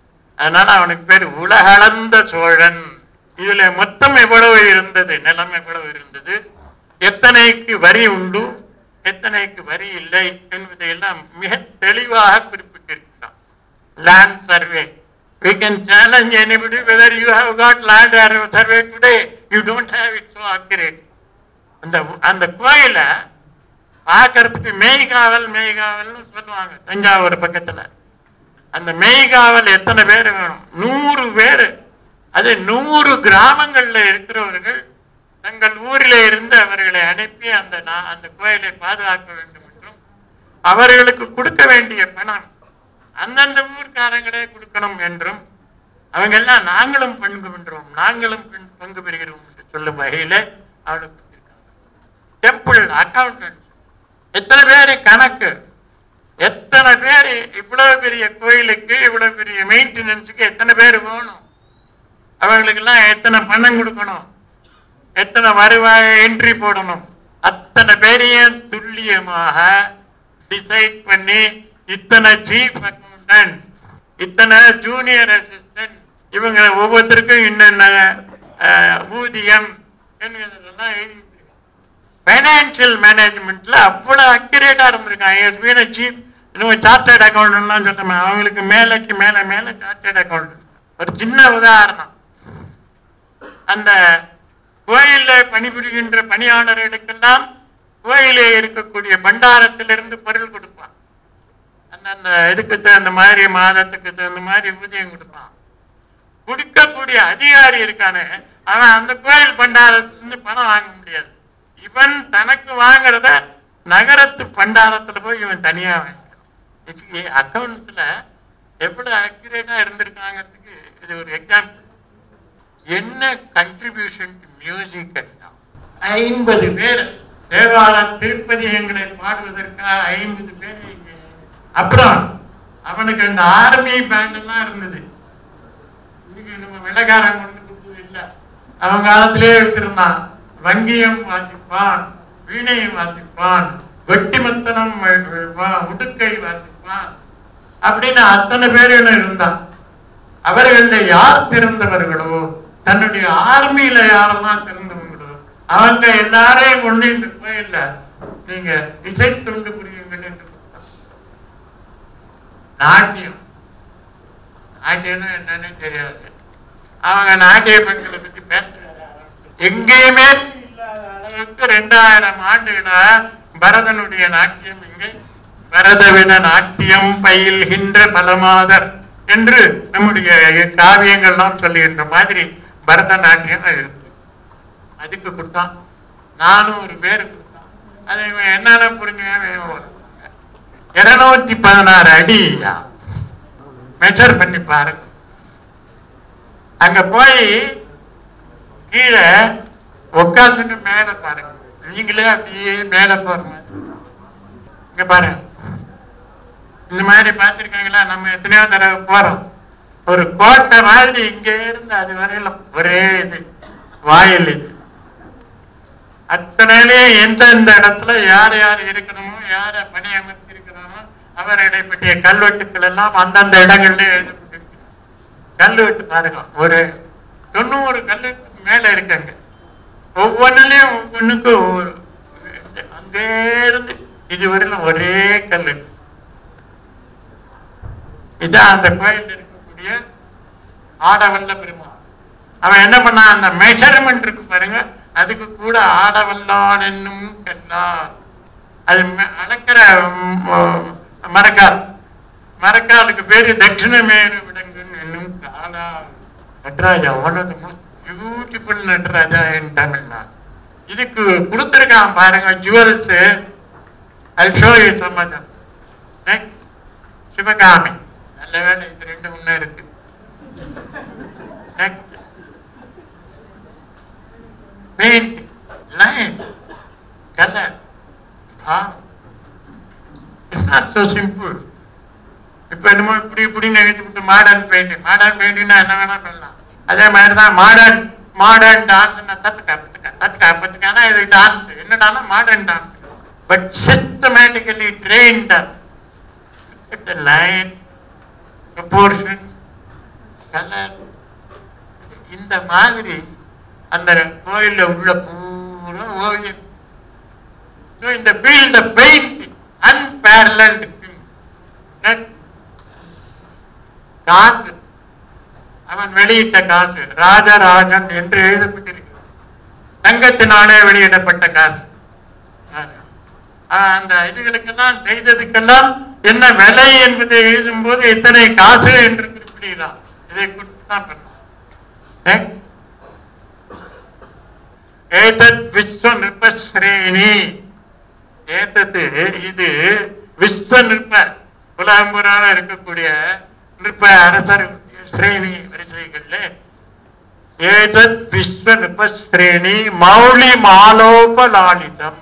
அதனால அவனுக்கு பேர் உலகளந்த சோழன் இதுல மொத்தம் எவ்வளவு இருந்தது நிலம் எவ்வளவு இருந்தது எத்தனைக்கு வரி உண்டு எத்தனைக்கு வரி இல்லை என்பதை எல்லாம் மிக தெளிவாக குறிப்பிட்டிருக்கிறான் land survey we can challenge anybody whether you have got land or survey today you don't have it so accurate அந்த அந்த கோயிலை பார்க்கறதுக்கு மெய்காவல் மெய்காவல்னு சொல்லுவாங்க தஞ்சாவூர் பக்கத்துல அந்த மெய்காவல் எத்தனை பேர் வேணும் நூறு பேர் அது நூறு கிராமங்கள்ல இருக்கிறவர்கள் தங்கள் ஊரிலே இருந்து அவர்களை அனுப்பி அந்த நா- அந்த கோயிலை பாதுகாக்க வேண்டும் என்றும் அவர்களுக்கு கொடுக்க வேண்டிய பணம் அந்தந்த ஊர்க்காரங்களே கொடுக்கணும் என்றும் அவங்க எல்லாம் நாங்களும் பங்கு பெற்றோம் நாங்களும் பங்கு- பங்கு பெறுகிறோம் என்று சொல்லும் வகையில அவளுக்கு கொடுத்திருக்காங்க டெம்பிள் அக்கௌண்டன்ஸ் எத்தனை பேர் கணக்கு எத்தனை பேர் இவ்வளவு பெரிய கோயிலுக்கு இவ்வளவு பெரிய மெயின்டெனன்ஸுக்கு எத்தனை பேர் வேணும் அவங்களுக்கெல்லாம் எத்தனை பணம் கொடுக்கணும் எத்தனை வருவாய் என்ட்ரி போடணும் அத்தனை பேரையும் துல்லியமாக டிசைட் பண்ணி இத்தனை சீஃப் அக்கௌண்டன்ட் இத்தனை ஜூனியர் அசிஸ்டன்ட் இவங்க ஒவ்வொருத்தருக்கும் என்னென்ன அஹ், ஊதியம் என்கிறதெல்லாம் எழுதி ஃபைனான்சியல் மேனேஜ்மெண்ட்ல அவ்வளவு அக்யூரேட்டா இருந்திருக்காங்க எஸ் பீன் சீஃப் இன்னும் சார்ட்டர்ட் அக்கௌண்ட்லாம் சொல்றோமே அவங்களுக்கு மேலைக்கு மேல மேல சார்ட்டர்ட் அக்கௌண்ட் ஒரு சின்ன உதாரணம் அந்த கோயில்ல பணிபுரிகின்ற பணியாளர்களுக்கெல்லாம் கோயிலே இருக்கக்கூடிய பண்டாரத்திலிருந்து பொருள் கொடுப்பான் அந்தந்த இதுக்கு தகுந்த மாதிரி மாதத்துக்கு தகுந்த மாதிரி ஊதியம் கொடுப்பான் கொடுக்கக்கூடிய அதிகாரி இருக்கானே அவன் அந்த கோயில் பண்டாரத்திலிருந்து பணம் வாங்க முடியாது இவன் தனக்கு வாங்குறத நகரத்து பண்டாரத்துல போய் இவன் தனியா வாங்கிக்கணும் அக்கௌண்ட்ஸ்ல எவ்வளவு அக்யூரேட்டா இருந்திருக்காங்கிறதுக்கு இது ஒரு எக்ஸாம்பிள் என்ன கண்ட்ரிபியூஷன் டு மியூசிக் ஐம்பது பேர் தேவார திருப்பதிகங்களை பாடுவதற்காக ஐம்பது பேர் இங்க. அப்புறம் அவனுக்கு அந்த ஆர்மி பேண்ட் எல்லாம் இருந்தது இன்னைக்கு நம்ம வெள்ளக்காரன் கொண்டு கொடுத்தது இல்ல அவன் காலத்திலே வச்சிருந்தான் வங்கியம் வாசிப்பான் வீணையும் வாசிப்பான் வெட்டிமத்தனம் விழுவான் உடுக்கை வாசிப்பான் அப்படின்னு அத்தனை பேர் என்ன இருந்தான் அவர்களில் யார் சிறந்தவர்களோ தன்னுடைய ஆர்மியில யாரெல்லாம் சிறந்தவங்களோ அவங்க எல்லாரையும் கொண்டு இந்த கோயில்ல நீங்க இசை தொண்டு புரியுங்கள் என்று கொடுத்தார். நாட்டியம் நாட்டியம் என்னன்னு தெரியாது அவங்க நாட்டிய பெண்களை பத்தி பேச எங்கேயுமே இல்லாத அளவுக்கு ரெண்டாயிரம் ஆண்டுகளா பரதனுடைய நாட்டியம் இங்கே பரதவிட நாட்டியம் பயில்கின்ற பலமாதர் என்று நம்முடைய காவியங்கள்லாம் சொல்லுகின்ற மாதிரி பரதநாட்டியம் இருக்கு அதுக்கு கொடுத்தான் நானும் ஒரு பேரு கொடுத்தான் அதை இவன் என்னன்னு புரிஞ்சுக்க இருநூத்தி பதினாறு அடி மெஷர் பண்ணி பாருங்க அங்க போய் கீழே உட்காந்துட்டு மேல பாருங்க நீங்களே அப்படியே மேல போறீங்க இங்க பாருங்க இந்த மாதிரி பார்த்திருக்காங்களா நம்ம எத்தனையோ தடவை போறோம் ஒரு கோட்டை மாதிரி இங்க இருந்து அது வரையில ஒரே இது வாயில் இது அத்தனையிலையும் எந்தெந்த இடத்துல யார் யார் இருக்கணுமோ யார பணி அமைத்து இருக்கிறாமோ அவர்களை பற்றிய கல்வெட்டுக்கள் எல்லாம் அந்தந்த இடங்கள்ல எழுதப்பட்டிருக்கு கல்வெட்டு பாருங்க ஒரு தொண்ணூறு கல்வெட்டுக்கு மேல இருக்காங்க ஒவ்வொன்றுலயும் ஒவ்வொன்றுக்கும் ஒவ்வொரு அங்கே இருந்து இதுவரையிலும் ஒரே கல்வெட்டு இதான் அந்த கோயில் இருக்கக்கூடிய ஆடவல்ல பெருமாள் அவன் என்ன பண்ணான் அந்த மெஷர்மெண்ட் இருக்கு பாருங்க அதுக்கு கூட ஆடவல்லான் என்னும் கல்லால் அது ம- அளக்கிற ம், ஓ, மரக்கால் மரக்காலுக்கு பேரு தட்சிணமேரு விடங்குன்னு என்னும் காலால் Nataraja one of the most beautiful Nataraja in Tamil Nadu இதுக்கு கொடுத்துருக்கான் பாருங்க ஜுவல்ஸ் ஐ ஷோ யூ சம்மதம் சிவகாமி நல்ல வேலை இது ரெண்டு முன்னே இருக்கு Next. Paint, line, color. Ah. It's not so simple. இப்ப என்னமோ இப்படி இப்படி நினைச்சுட்டு மாடர்ன் பெயிண்ட் மாடர்ன் பெயிண்டிங்னா என்ன வேணா பண்ணலாம் அதே மாதிரி தான் மாடர்ன் மாடர்ன் டான்ஸ் தத்துக்கா பத்துக்கா தத்துக்கா பத்துக்கானா இது டான்ஸ் என்னடானா modern dance but systematically trained line proportion colour இந்த மாதிரி அந்த கோயில்ல உள்ள பூரா ஓவியம் So, இந்த ஃபீல்ட் பெயிண்ட் அன்பேரலட் காசு அவன் வெளியிட்ட காசு ராஜராஜன் என்று எழுதப்பட்டிருக்கிறது தங்கத்தினாலே வெளியிடப்பட்ட காசு ஆஹ் அந்த இதுகளுக்கெல்லாம் செய்ததுக்கெல்லாம் என்ன விலை என்பதை எழுதும்போது எத்தனை காசு என்று குறிப்பிடுகிறான் இதை குறித்து தான் பண்ணலாம் ஏ? ஏதத் விஸ்வ நிருபஸ்ரேணி ஏதத்து இது விஸ்வ நிருப்ப உலகம்புறான இருக்கக்கூடிய நிருப்ப அரசர் ஸ்ரேணி வரிசைகள்ல ஏதத் விஸ்வ நிருபஸ்ரேணி மௌலி மாலோபலாலிதம்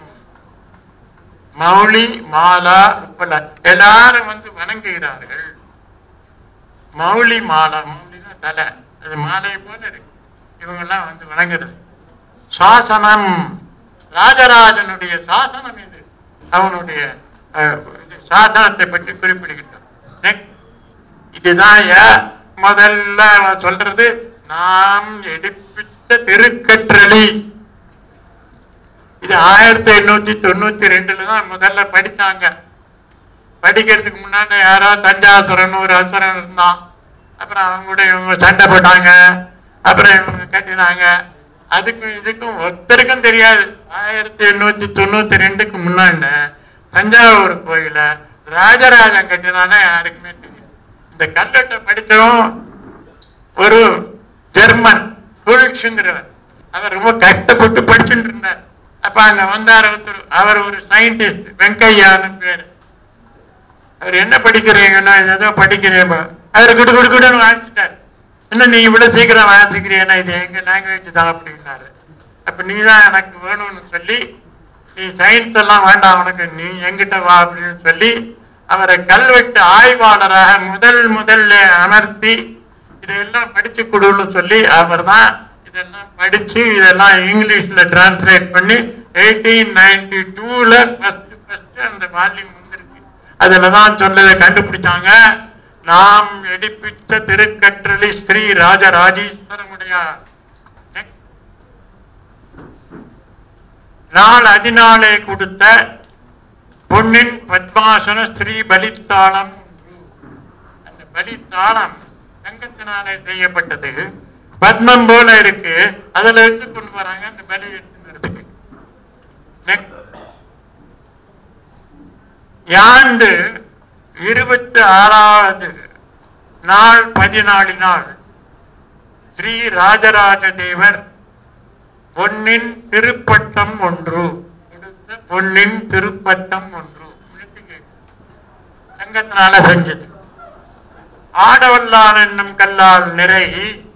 மௌலி மாலா உப்பலா எல்லாரும் வந்து வணங்குகிறார்கள் மௌலி மாலா மௌலினா தலை அது மாலை போல இருக்கு இவங்கெல்லாம் வந்து வணங்குறது சாசனம் ராஜராஜனுடைய சாசனம் இது அவனுடைய அஹ், இது சாசனத்தை பற்றி குறிப்பிடுகின்றான் Next. இதுதான் ஏன் முதல்ல அவன் சொல்றது நாம் எடுப்பித்த திருக்கற்றளி இது ஆயிரத்தி எண்ணூத்தி தொண்ணூத்தி ரெண்டுல தான் முதல்ல படிச்சாங்க படிக்கிறதுக்கு முன்னாடி யாரோ தஞ்சாசுரன் ஒரு அசுரன் இருந்தான் அப்புறம் அவங்க கூட இவங்க சண்டை போட்டாங்க அப்புறம் இவங்க கட்டினாங்க அதுக்கும் இதுக்கும் ஒருத்தருக்கும் தெரியாது ஆயிரத்தி எண்ணூத்தி தொண்ணூத்தி ரெண்டுக்கு முன்னாடி தஞ்சாவூர் கோயில ராஜராஜன் கட்டினானே யாருக்குமே தெரியும் இந்த கல்வெட்டை படிச்சவன் ஒரு ஜெர்மன் புல்ஷுங்கிறவர் அவர் ரொம்ப கஷ்டப்பட்டு படிச்சுட்டு இருந்தார் அப்ப அங்க வந்தார் ஒருத்தர் அவர் ஒரு சயின்டிஸ்ட் வெங்கையான்னு பேரு அவர் என்ன படிக்கிறீங்கன்னா இது ஏதோ படிக்கிறேன் அவர் குடு குடு குடுன்னு வாசிட்டார் என்ன நீ இவ்வளவு சீக்கிரம் வாசிக்கிறியன்னா இது எங்க லாங்குவேஜ் தான் அப்படின்னாரு அப்ப நீ தான் எனக்கு வேணும்னு சொல்லி நீ சயின்ஸ் எல்லாம் வேண்டாம் உனக்கு நீ எங்கிட்ட வா அப்படின்னு சொல்லி அவரை கல்வெட்டு ஆய்வாளராக முதல் முதல்ல அமர்த்தி இதெல்லாம் படிச்சு கொடுன்னு சொல்லி அவர் தான் இதெல்லாம் படிச்சு இதெல்லாம் இங்கிலீஷ்ல டிரான்ஸ்லேட் பண்ணி எயிட்டீன் நைன்டி டூல ஃபர்ஸ்ட் ஃபர்ஸ்ட் அந்த வால்யூம் வந்திருக்கு அதுல தான் சொன்னதை கண்டுபிடிச்சாங்க நாம் எடுப்பித்த திருக்கற்றளி ஸ்ரீ ராஜராஜேஸ்வரமுடையார் நாள் அதினாலே கொடுத்த பொன்னின் பத்மாசன ஸ்ரீ பலித்தாளம் அந்த பலித்தாளம் தங்கத்தினாலே செய்யப்பட்டது பத்மம் போல இருக்கு அதுல வச்சு கொண்டு வராங்க அந்த பலி எடுத்துக்கிறதுக்கு Next. யாண்டு இருபத்தி ஆறாவது நாள் பதினாலினால் ஸ்ரீ ராஜராஜ தேவர் பொன்னின் திருப்பட்டம் ஒன்று கொடுத்த பொன்னின் திருப்பட்டம் ஒன்று தங்கத்தினால செஞ்சது ஆடவல்லான் என்னும் கல்லால் நிறை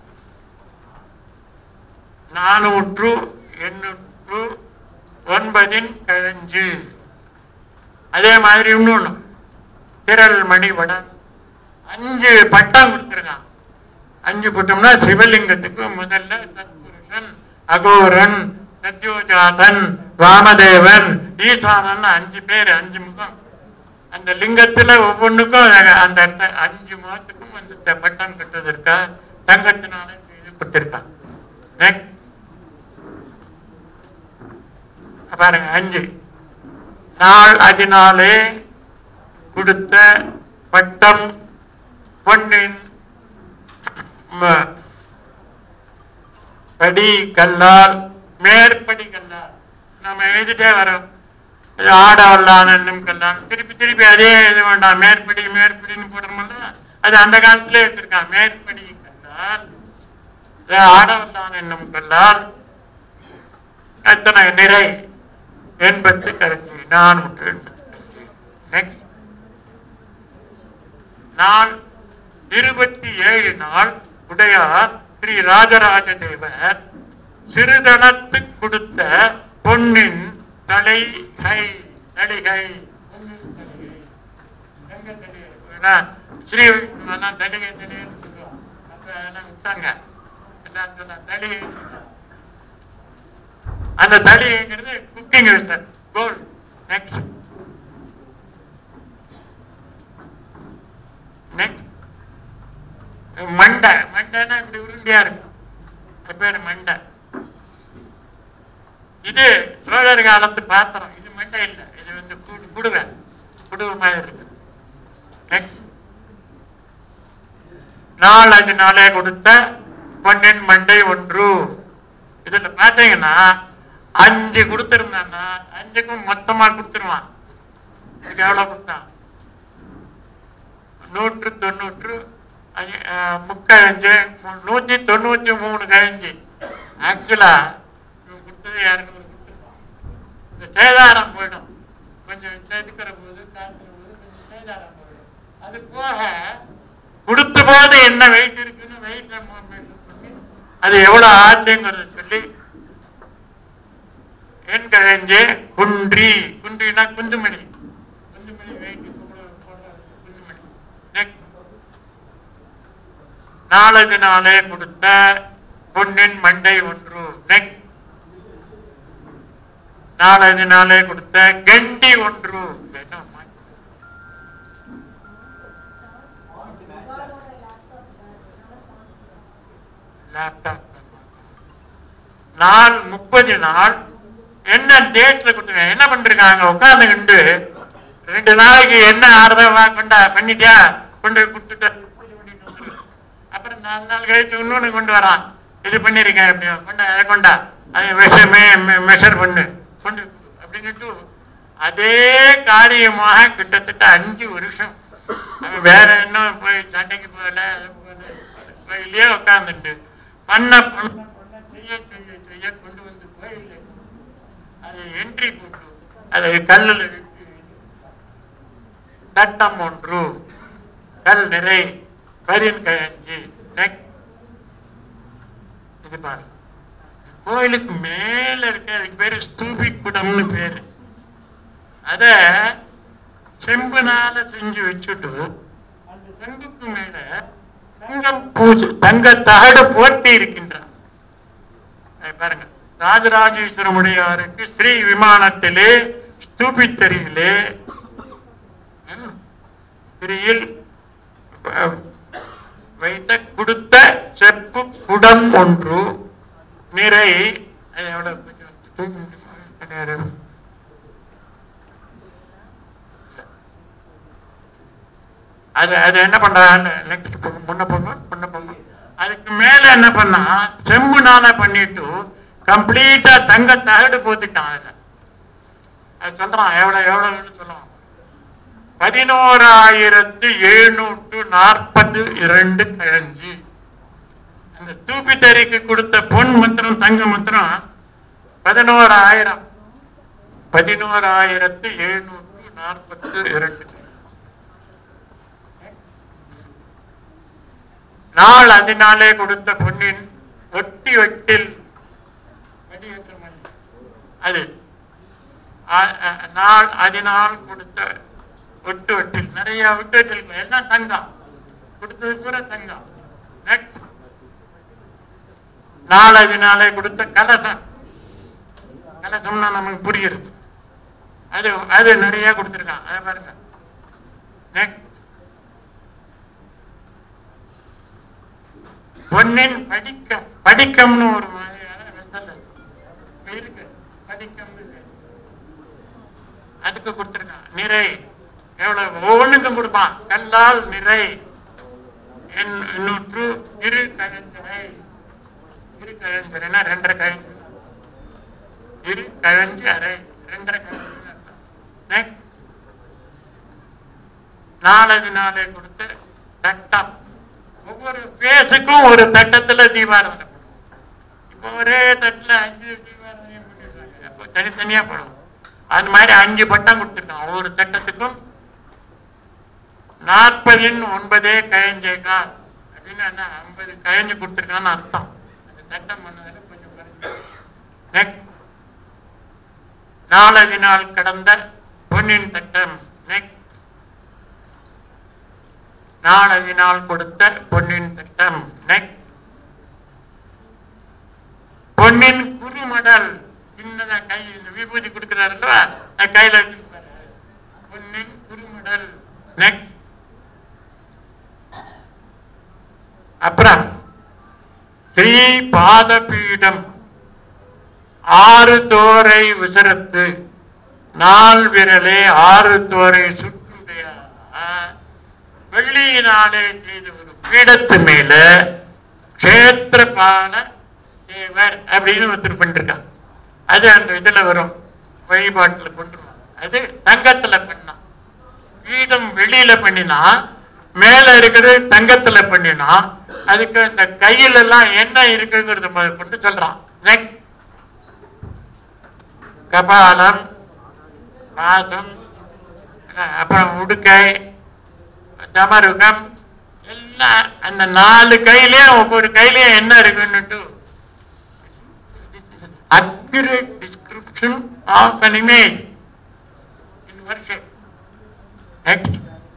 நானூற்று எண்ணூற்று ஒன்பதின் கழிஞ்சு அதே மாதிரி இன்னொன்னு திரள் மணிவடன் அஞ்சு பட்டம் கொடுத்துருக்கான் அஞ்சு பட்டம்னா சிவலிங்கத்துக்கு முதல்ல தத்புருஷன் அகோரன் சத்யோஜாதன் வாமதேவன் ஈசானன் அஞ்சு பேர் அஞ்சு முகம் அந்த லிங்கத்துல ஒவ்வொன்றுக்கும் அந்த இடத்த- அஞ்சு முகத்துக்கும் அந்த பட்டம் கட்டுவதற்கா தங்கத்தினால செய்து கொடுத்திருக்கான் Next. பாருங்க அஞ்சு நாள் அதனாலே கொடுத்த பட்டம் பொன்னின் ம- படி கல்லால் மேற்படி கல்லால் நம்ம எழுதிட்டே வரோம் இது ஆடவல்லான் என்னும் கல்லால் திருப்பி திருப்பி அதே இது வேண்டாம் மேற்படி மேற்படின்னு போடுறோம்ல அது அந்த காலத்திலே வச்சிருக்கான் மேற்படி கல்லால் இது ஆடவல்லான் என்னும் கல்லால் எத்தனை நிறை எண்பத்து கரைஞ்சி நானூற்று எண்பத்தி கரைஞ்சி நெக்ஸ்ட் நாள் இருபத்தி ஏழு நாள் உடையார் ஸ்ரீ ராஜராஜ தேவர் சிறுதனத்து கொடுத்த பொன்னின் தலைகை தலிகை பொன்னின் தலிகை. எங்க தலிகை? ஏன்னா, ஸ்ரீ வைஷ்ணவெல்லாம் தலிகை தலிகைன்னு சொல்லுவாங்க. அப்ப எல்லாம் விட்டாங்க எல்லாம் சொன்னா தலிகை அந்த தலிகைங்கிறது cooking sir gold next next மண்டை மண்டைன்னா இப்படி உருண்டையா இருக்கும் அது பேரு மண்டை இது சோழர் காலத்து பாத்திரம் இது மண்டை இல்லை இது வந்து குடு குடுவை குடுவை மாதிரி இருக்கு Next. நாள் அஞ்சு நாளே கொடுத்த பொன்னின் மண்டை ஒன்று இதுல பாத்தீங்கன்னா அஞ்சு கொடுத்திருந்தான்னா அஞ்சுக்கும் மொத்தமா கொடுத்துருவான் இதுக்கு எவ்வளவு கொடுத்தான் நூற்று தொண்ணூற்று அஞ்சு- அஹ், முக்கஞ்சு நூத்தி தொண்ணூத்தி மூணு கழிஞ்சு ஆக்சுவலா இவன் கொடுத்தது இரநூறு கொடுத்துருப்பான் இந்த சேதாரம் போயிடும் கொஞ்சம் செதுக்கிற போது காய்ச்சுற போது கொஞ்சம் சேதாரம் போயிடும் அது போக கொடுத்த போது என்ன வெயிட் இருக்குன்னு வெயிட் பண்ணி அது எவ்வளவு ஆச்சுங்கிறத சொல்லி என் கழிஞ்சு குன்றி குன்றினா குந்துமணி குந்துமணி வெயிட் குந்துமணி Next. நாலது நாளே கொடுத்த பொன்னின் மண்டை ஒன்று நெக் நாலது நாளே கொடுத்த கண்டி ஒன்று என்ன அம்மா? லேப்டாப் நாள் முப்பது நாள் என்ன டேட்ல கொடுத்துருங்க என்ன பண்றாங்க உட்காந்துக்கிட்டு ரெண்டு நாளைக்கு என்ன ஆறுதவா கொண்டா பண்ணிட்டியா கொண்டு போய் கொடுத்துட்டு பூஜை பண்ணிட்டு வந்துரு. அப்புறம் நாலு நாள் கழிச்சு இன்னொன்னு கொண்டு வரான் இது பண்ணிருக்கேன் அப்படி கொண்டா அதை கொண்டா அதை விஷமே மெஷர் பண்ணு கொண்டு கொடு. அப்படின்னுட்டு அதே காரியமாக கிட்டத்தட்ட அஞ்சு வருஷம் அவன் வேற என்ன போய் சண்டைக்கு போகல அது போகல கோயிலே உட்காந்துட்டு பண்ண பண்ண பண்ண செய்ய செய்ய செய்ய கொண்டு வந்து கோயில்ல அதை என்ட்ரி போட்டு அதை கல்லுல வச்சு தட்டம் ஒன்று கல் நிறை பரின் கழஞ்சி நெக் இது பாரு கோயிலுக்கு மேல இருக்க அதுக்கு பேரு ஸ்தூபி குடம்னு பேரு அத செம்புனால செஞ்சு வச்சுட்டு அந்த செம்புக்கு மேல தங்கம் பூஜை தங்க தகடு போர்த்தி இருக்கின்றான் அதை பாருங்க ராஜராஜேஸ்வரமுடையாருக்கு ஸ்ரீ விமானத்திலே ஸ்தூபித்தரியிலே திரியில் அஹ், வைத்த கொடுத்த செப்பு குடம் ஒன்று நிறை அது எவ்வளவு கொஞ்சம் தூக்கி முடியுமா? நேரம். அது அது என்ன பண்றாங்க நெக்ஸ்ட் போங்க முன்ன போங்க முன்ன போங்க அதுக்கு மேல என்ன பண்ணா செம்புனால பண்ணிட்டு கம்ப்ளீட்டா தங்க தகடு போத்துட்டான் அதுல அது சொல்றான் எவ்வளவு எவ்வளவுன்னு சொல்லுவான் பதினோராயிரத்து எழுநூற்று நாற்பது இரண்டு கழஞ்சி அந்த தூப்பி தறிக்கு கொடுத்த பொன் மத்திரம் தங்க மத்திரம் பதினோராயிரம் பதினோராயிரத்து எழுநூற்று நாற்பத்து இரண்டு நாள் அதனாலே கொடுத்த பொன்னின் ஒட்டி வெட்டில் வடிவற்ற மண். அது ஆ- ஆ- நாள் அதனால் கொடுத்த ஒட்டு வெட்டில் நிறைய ஒட்டு வெட்டில் எல்லாம் தங்கம் கொடுத்தது பூரா தங்கம் Next. நாள் அதனாலே கொடுத்த கலசம் கலசம்னா நமக்கு புரியுது அது அது நிறைய கொடுத்துருக்கான் அதை பாருங்க Next. பொன்னின் படிக்கம் படிக்கம்னு ஒரு மாதிரியான வெத்தலை இருக்கு படிக்கம்னு இருக்கு. அதுக்கு கொடுத்துருக்கான் நிறை எவ்வளவு ஒவ்வொன்றுக்கும் கொடுப்பான் கல்லால் நிறை என் நூற்று இரு கழஞ்சரை இரு கழஞ்சரைனா ரெண்டரை கழஞ்சு இரு கழஞ்சு அரை ரெண்டரை கழஞ்சு நெக்ஸ்ட் நாலது நாளை கொடுத்த தட்டம் ஒவ்வொரு பேஸுக்கும் ஒரு தட்டத்துல தீபாராதனை பண்ணுவோம் இப்போ ஒரே தட்டுல அஞ்சு தீபாராதனை பண்ணிடுறாங்க அப்போ தனித்தனியா பண்ணுவோம் அது மாதிரி அஞ்சு பட்டம் கொடுத்துருக்கான் ஒவ்வொரு தட்டத்துக்கும் நாற்பதின் ஒன்பதே கயஞ்சேக்கா அப்படின்னு என்ன ஐம்பது கயஞ்சு கொடுத்துருக்கான்னு அர்த்தம் அந்த தட்டம் பண்ணதில் கொஞ்சம் குறைஞ்சு. Next. நாலதி நாள் கடந்த பொன்னின் தட்டம் நெக்ஸ்ட் நாளதினால் கொடுத்த பொன்னின் திட்டம் நெக்ஸ்ட் பொன்னின் குறுமடல் சின்னதா கை இந்த விபூதி கொடுக்கிறாரு அல்லவா அது கையில வச்சிருப்பாரு பொன்னின் குறுமடல் நெக்ஸ்ட் அப்புறம் ஸ்ரீ பாதபீடம் ஆறு தோரை விசரத்து நால் விரலே ஆறு தோரை சுற்றுடைய வெள்ளியினாலே செய்த ஒரு பீடத்து மேல கஷேத்திரபால தேவர் அப்படின்னு ஒருத்தர் பண்ணிருக்கான் அது அந்த இதுல வரும் வழிபாட்டுல கொண்டு வரும் அது தங்கத்துல பண்ணான் பீடம் வெளியில பண்ணினா மேல இருக்கிறது தங்கத்துல பண்ணினா அதுக்கு இந்த கையில எல்லாம் என்ன இருக்குங்கிறத முதல் கொண்டு சொல்றான் Next. கபாலம் பாசம் அஹ் அப்புறம் உடுக்கை தமருகம் எல்லாம் அந்த நாலு கையிலயும் ஒவ்வொரு கையிலயும் என்ன இருக்குன்னுட்டு accurate description of an image in worship. Next.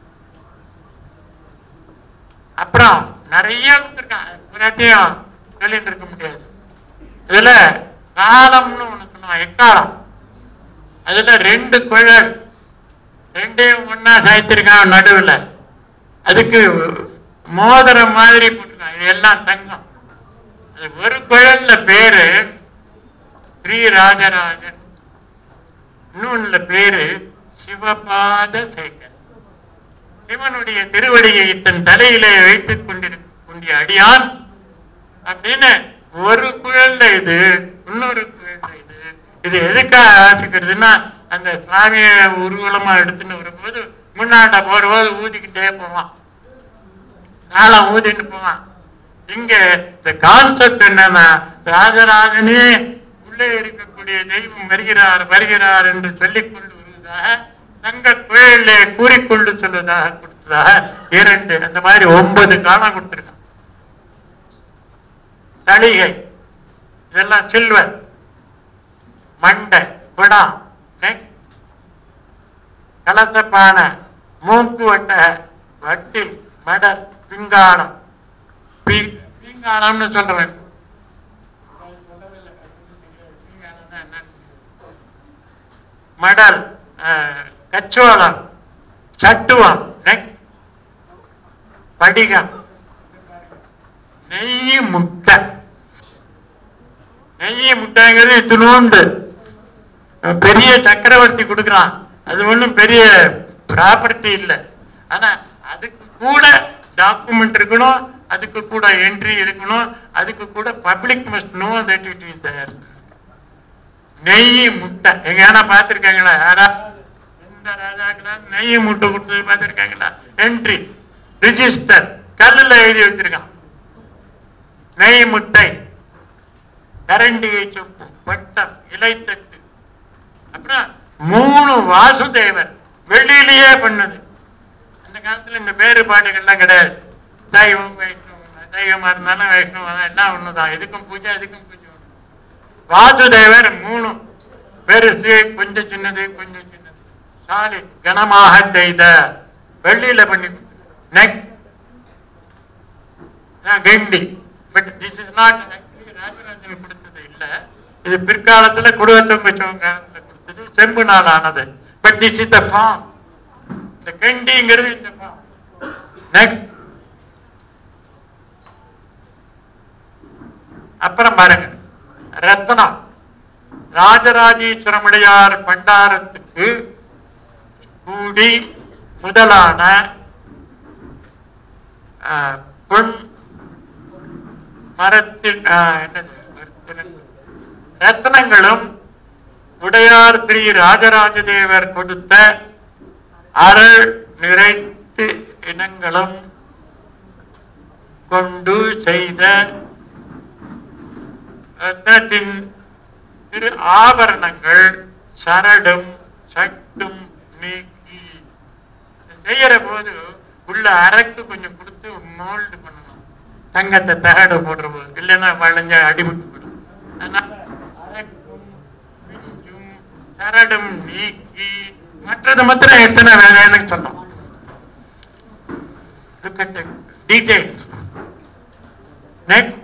அப்புறம் நிறைய கொடுத்துருக்கான் எல்லாத்தையும் சொல்லிட்டு இருக்க முடியாது இதுல காலம்னு ஒண்ணு சொன்னான் எக்காலம் அதுல ரெண்டு குழல் ரெண்டையும் ஒண்ணா சாய்த்திருக்கான் நடுவுல அதுக்கு மோதிரம் மாதிரி போட்டிருக்கான் இது எல்லாம் தங்கம் அது ஒரு குழல்ல பேரு ஸ்ரீ ராஜராஜன் இன்னொன்னுல பேரு சிவபாத சேகர் சிவனுடைய திருவடியை தன் தலையிலே வைத்துக் கொண்டிருக்கூடிய அடியான் அப்படின்னு ஒரு குழல்ல இது இன்னொரு குழல்ல இது இது எதுக்காக வாசிக்கிறதுன்னா அந்த சுவாமியை ஊர்வலமா எடுத்துன்னு வரும்போது முன்னாண்ட போறபோது ஊதிக்கிட்டே போவான் நாளம் ஊதிட்டு போவான் இங்க இந்த கான்செப்ட் என்னன்னா ராஜராஜனே உள்ளே இருக்கக்கூடிய தெய்வம் வருகிறார் வருகிறார் என்று சொல்லிக் கொண்டு வருவதாக தங்க குழலே கூறிக்கொண்டு சொல்வதாக கொடுத்ததாக இரண்டு அந்த மாதிரி ஒன்பது காலம் கொடுத்திருக்கான் தளிகை இதெல்லாம் சில்வர் மண்டை குடம் நெக் கலசப்பானை மூக்கு வட்ட வட்டில் மடல் பிங்காலம் பி பீங்காலம்னு சொல்றேன் மடல் அஹ், கச்சோளம் சட்டுவம் நெக் படிகம் நெய் முட்டை நெய் முட்டைங்கிறது இத்தினோண்டு பெரிய சக்கரவர்த்தி கொடுக்குறான் அது ஒன்றும் பெரிய ப்ராப்பர்ட்டி இல்லை ஆனா அதுக்கு கூட டாக்குமெண்ட் இருக்கணும் அதுக்கு கூட என்ட்ரி இருக்கணும் அதுக்கு கூட public must know that it is தயர் நெய் முட்டை எங்கேனா பார்த்துருக்காங்களா யாரா எந்த ராஜாக்கெல்லாம் நெய் முட்டை கொடுத்தது பார்த்துருக்காங்களா என்ட்ரி ரிஜிஸ்டர் கல்லுல எழுதி வச்சிருக்கான் நெய் முட்டை கரண்டிகை சொப்பு பட்டம் இலைத்தட்டு அப்புறம் மூணு வாசுதேவர் வெளியிலேயே பண்ணது அந்த காலத்துல இந்த வேறுபாடுகள்லாம் கிடையாது சைவம் வைஷ்ணவம் சைவமா இருந்தாலும் வைஷ்ணவம் தான் எல்லாம் ஒண்ணுதான் இதுக்கும் பூஜை இதுக்கும் பூஜை ஒண்ணு. வாசுதேவர் மூணு பெருசு கொஞ்சம் சின்னது கொஞ்சம் சின்னது சாலி கனமாக செய்த வெள்ளியில பண்ணி நெக் கெண்டி but this is not Rajarajan கொடுத்தது இல்ல இது பிற்காலத்துல குடும்பத்தம் வச்சவங்க காலத்துல கொடுத்தது செம்பு நாள் ஆனது but this is the form இந்த கெண்டிங்கிறது இந்த ஃபார்ம் நெக்ஸ்ட் அப்புறம் பாருங்க ரத்னம் ராஜராஜேஸ்வரமுடையார் பண்டாரத்துக்கு கூடி முதலான ஆஹ், பொன் மரத்தில் ஆஹ், என்னது மரத்தில் ரத்னங்களும் உடையார் ஸ்ரீ ராஜராஜ தேவர் கொடுத்த அருள் நிறைத்து இனங்களும் கொண்டு செய்த ரத்னத்தின் திரு ஆபரணங்கள் சரடும் சட்டும் நீக்கி இது செய்யற போது உள்ள அரக்கு கொஞ்சம் கொடுத்து மோல்டு பண்ணணும் தங்கத்தை தகடு போடுற போது இல்லைன்னா வளைஞ்ச அடிபட்டு போடும் அதனால அரக்கும் பிஞ்சும் சரடும் நீக்கி மற்றது மாத்திரம் எத்தனை வேலைன்னு சொன்னோம் டீடைல்ஸ் நெக்ஸ்ட்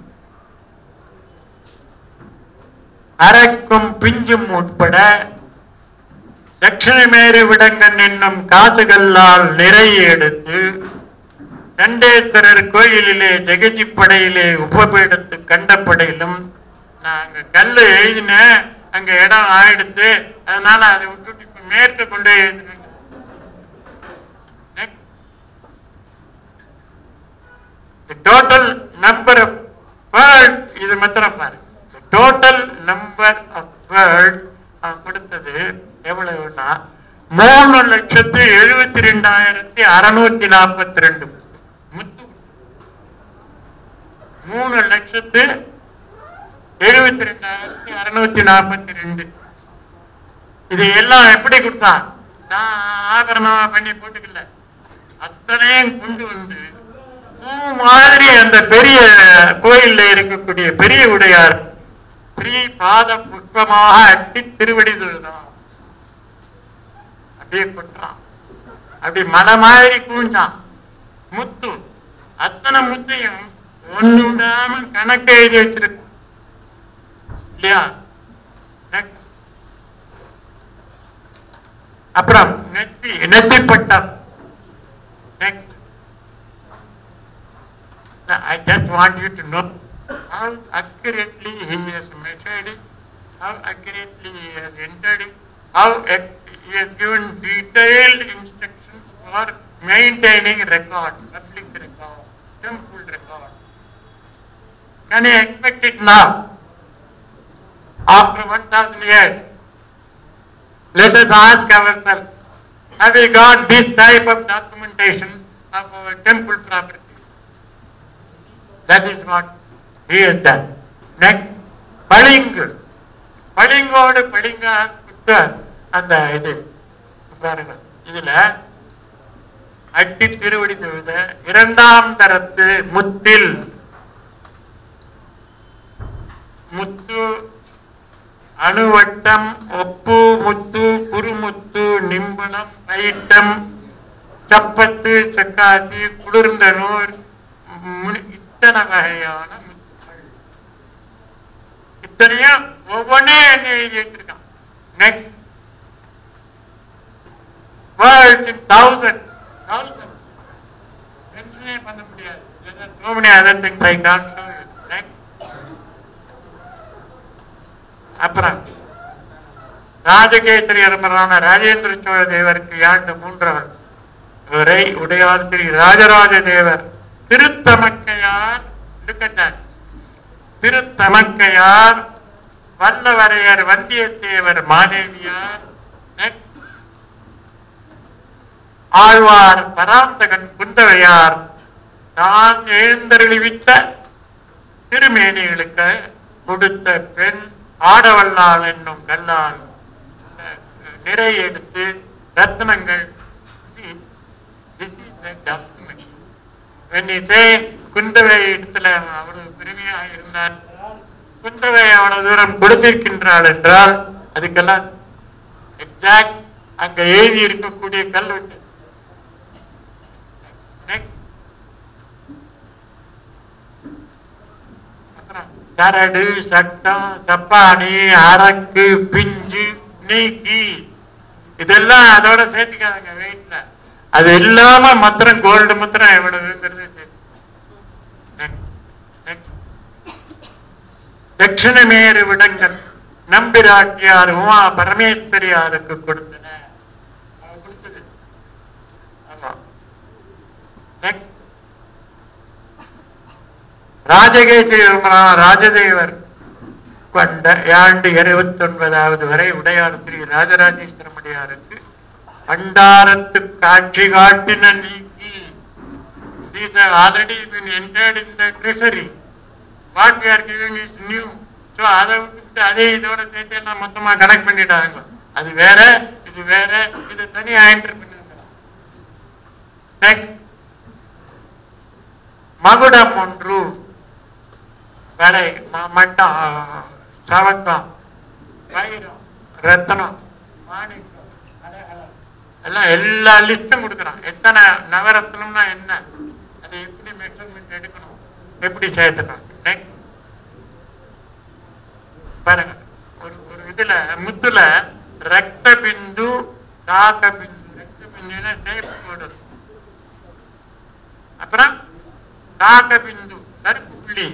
அரக்கும் பிஞ்சும் உட்பட தட்சிணமேரு விடங்கன் என்னும் காசுகளால் நிறைய எடுத்து கண்டேஸ்வரர் கோயிலிலே ஜெகஜிப்படையிலே உபபீடத்து கண்டப்படையிலும் நாங்க கல்லு எழுதினேன் அங்க இடம் ஆயிடுத்து அதனால அதை விட்டுட்டு இப்ப மேற்கு கொண்டு போய் எழுதினேன் Next. The total number of birds இது மாத்திரம் பாரு The total number of birds அவன் கொடுத்தது எவ்வளவுன்னா மூணு லட்சத்து எழுபத்தி ரெண்டாயிரத்தி அறுநூத்தி நாற்பத்தி ரெண்டு முத்து மூணு லட்சத்து எழுபத்தி ரெண்டாயிரத்தி அறுநூத்தி நாற்பத்தி ரெண்டு இது எல்லாம் எப்படி கொடுத்தான் நான் ஆபரணமா பண்ணி போட்டுக்கல அத்தனையும் கொண்டு வந்து பூ மாதிரி அந்த பெரிய கோயில்ல இருக்கக்கூடிய பெரிய உடையார் ஸ்ரீ பாத புஷ்பமாக அட்டி திருவடி தொழுதான் அப்படியே கொட்டான் அப்படி மலை மாதிரி கூஞ்சான் முத்து அத்தனை முத்தையும் ஒண்ணு விடாம கணக்கு எழுதி வச்சிருக்கு இல்லையா Next. அப்புறம் நெத்தி நெத்தி பட்டம் Next. Now, I just want you to know how accurately he has measured it, how accurately he has entered it, how ac- he has given detailed instructions for maintaining record, public record, temple record. Can you expect it now? After 1000 years, let us ask ourselves, have we got this type of documentation of our temple properties? That is what he has done. Next, பளிங்கு பளிங்கோடு பளிங்கா குத்த அந்த இது பாருங்க இதுல அட்டி திருவடி தொழுத இரண்டாம் தரத்து முத்தில் முத்து அணுவட்டம் ஒப்பு முத்து குறுமுத்து நிம்பளம் பயிட்டம் சப்பத்து சக்காத்தி குளிர்ந்த நூல் முனி- இத்தனை வகையான முத்துக்கள் இத்தனையும் ஒவ்வொன்னே என்ன எழுதி வச்சிருக்கான் next worlds in thousand thousand So many other things I can't show you. Next. அப்புறம் ராஜகேசரி அரமரான ராஜேந்திர சோழ தேவருக்கு ஆண்டு மூன்றவர் இவரை உடையார் திரு ராஜராஜ தேவர் திருத்தமக்கையார் இருக்கட்டார் திருத்தமக்கையார் வல்லவரையர் வந்தியத்தேவர் மாதேவியார் next. ஆழ்வார் பராந்தகன் குந்தவையார் தான் எழுந்தருளிவித்த திருமேனிகளுக்கு கொடுத்த பெண் ஆடவல்லால் என்னும் கல்லால் அஹ், நிறை எடுத்து ரத்னங்கள் See, this is the document. When you say Kundavai இடத்துல அவ்வளவு பெருமையாக இருந்தார் குந்தவை அவ்வளவு தூரம் கொடுத்திருக்கின்றாள் என்றால் அதுக்கெல்லாம் எக்ஸாக்ட் அங்க எழுதி இருக்கக்கூடிய கல்வெட்டு Next. அப்புறம் சரடு சட்டம் சப்பானி அரக்கு பிஞ்சு நீக்கி இதெல்லாம் அதோட சேர்த்துக்காதங்க வெயிட்ல அது இல்லாம மத்திரம் கோல்டு மத்திரம் எவ்வளவுங்கிறது சேர்த்து Next. Next. தட்சிணமேறு விடங்கள் நம்பிராட்டியார் உமா பரமேஸ்வரியாருக்கு கொடுத்தன அவ கொடுத்தது ஆமா Next. ராஜகேசரி ராஜதேவர் கொண்ட ஆண்டு இருபத்தி ஒன்பதாவது வரை உடையார் ஸ்ரீ ராஜராஜேஸ்வரமுடையாருக்கு பண்டாரத்து காட்சி காட்டின நீக்கி These have already been entered in the treasury. What we are giving is new. So அதை விட்டுட்டு அதே இதோட சேர்த்து எல்லாம் மொத்தமா கனெக்ட் பண்ணிட்டாங்க அது வேற இது வேற இது தனியா என்டர் பண்ணிருக்கலாம் Next. மகுடம் ஒன்று வரை ம- மட்டம் சவக்கம் வைரம் ரத்தனம் மாணிக்கம் அடையாளம் எல்லாம் எல்லா லிஸ்டும் கொடுக்குறான் எத்தனை நவரத்னம்னா என்ன அதை எப்படி மெஷர்மெண்ட் எடுக்கணும் எப்படி சேர்த்தணும் Next. பாருங்க ஒரு ஒரு இதுல முத்துல ரத்த பிந்து காக்க பிந்து ரத்த பிந்துனா சேப்பு போடுறது அப்புறம் காக்க பிந்து கருப்பு புள்ளி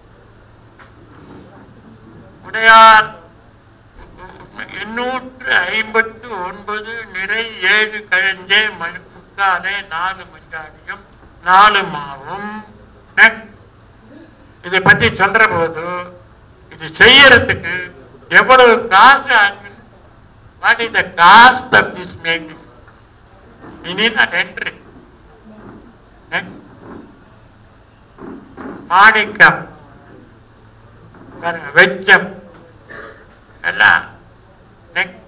உடையார் எண்ணூற்று ஐம்பத்து ஒன்பது நிறை ஏழு கழஞ்சே மணி முக்காலே நாலு மஞ்சாடியும் நாலு மாவும் Next. இதை பத்தி சொல்ற போது இது செய்யறதுக்கு எவ்வளவு காசு ஆச்சு what is the cost of this making you need not entry Next. மாணிக்கம் பாருங்க வெச்சம் எல்லாம் Next.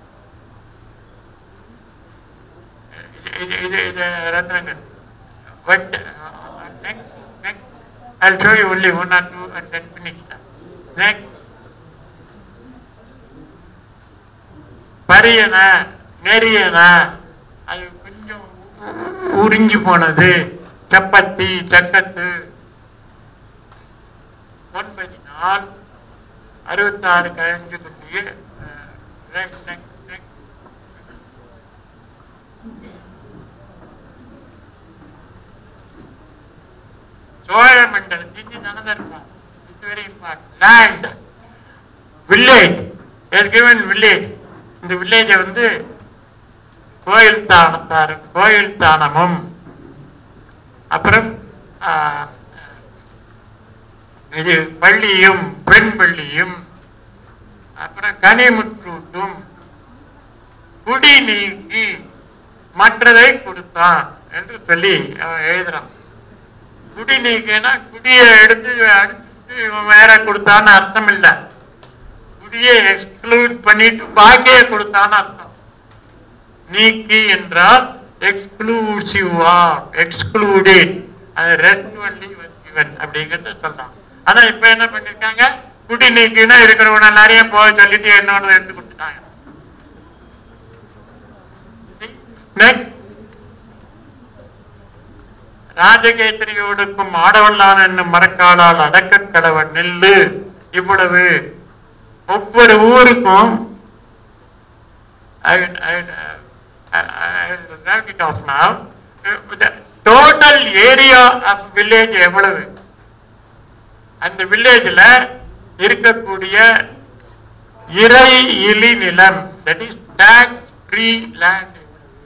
இது இது இது ரத்னங்கள் வெட்ட Next. Next. I'll show you only one or two and then finish that. Next. பரியன நெறியன அது கொஞ்சம் உறிஞ்சு போனது சப்பத்தி சக்கத்து ஒன்பதினால் அறுபத்தாறு கழிஞ்சு கொண்டிய அஹ், next, next, next. சோழ மண்டலத்துக்கு நடந்திருக்கும் it's very important land village given village இந்த வில்லேஜை வந்து கோயில் தானத்தார் கோயில் தானமும் அப்புறம் ஆஹ், இது பள்ளியும் பெண் பள்ளியும் அப்புறம் கனிமுற்றூட்டும் குடி நீக்கி மற்றதை கொடுத்தான் என்று சொல்லி அவன் எழுதுறான் குடி நீக்கினா குடியை எடுத்து அடிச்சுட்டு இவன் வேற கொடுத்தான்னு அர்த்தம் இல்ல குடியை எக்ஸ்க்ளூட் பண்ணிட்டு பாக்கிய கொடுத்தான்னு அர்த்தம் நீக்கி என்றால் எக்ஸ்க்ளூசிவா எக்ஸ்க்ளூடட் அது ரெஸ்ட் ஒன்லி இவன் அப்படிங்கிறத சொல்லலாம் ஆனா இப்ப என்ன பண்ணிருக்காங்க குடி நீக்கினா இருக்கிறவன நிறைய போக சொல்லிட்டு என்னோட எடுத்து கொடுத்துட்டாங்க நெக்ஸ்ட் ராஜகேசரியோடுக்கும் ஆடவல்லான் என்னும் மரக்காலால் அடக்க கடவன் நெல்லு இவ்வளவு ஒவ்வொரு ஊருக்கும் I will- I will, uh, I- I will wrap it off now. Uh, the- total area of village எவ்வளவு அந்த வில்லேஜ்ல இருக்கக்கூடிய இறை இலி நிலம் that is tax free land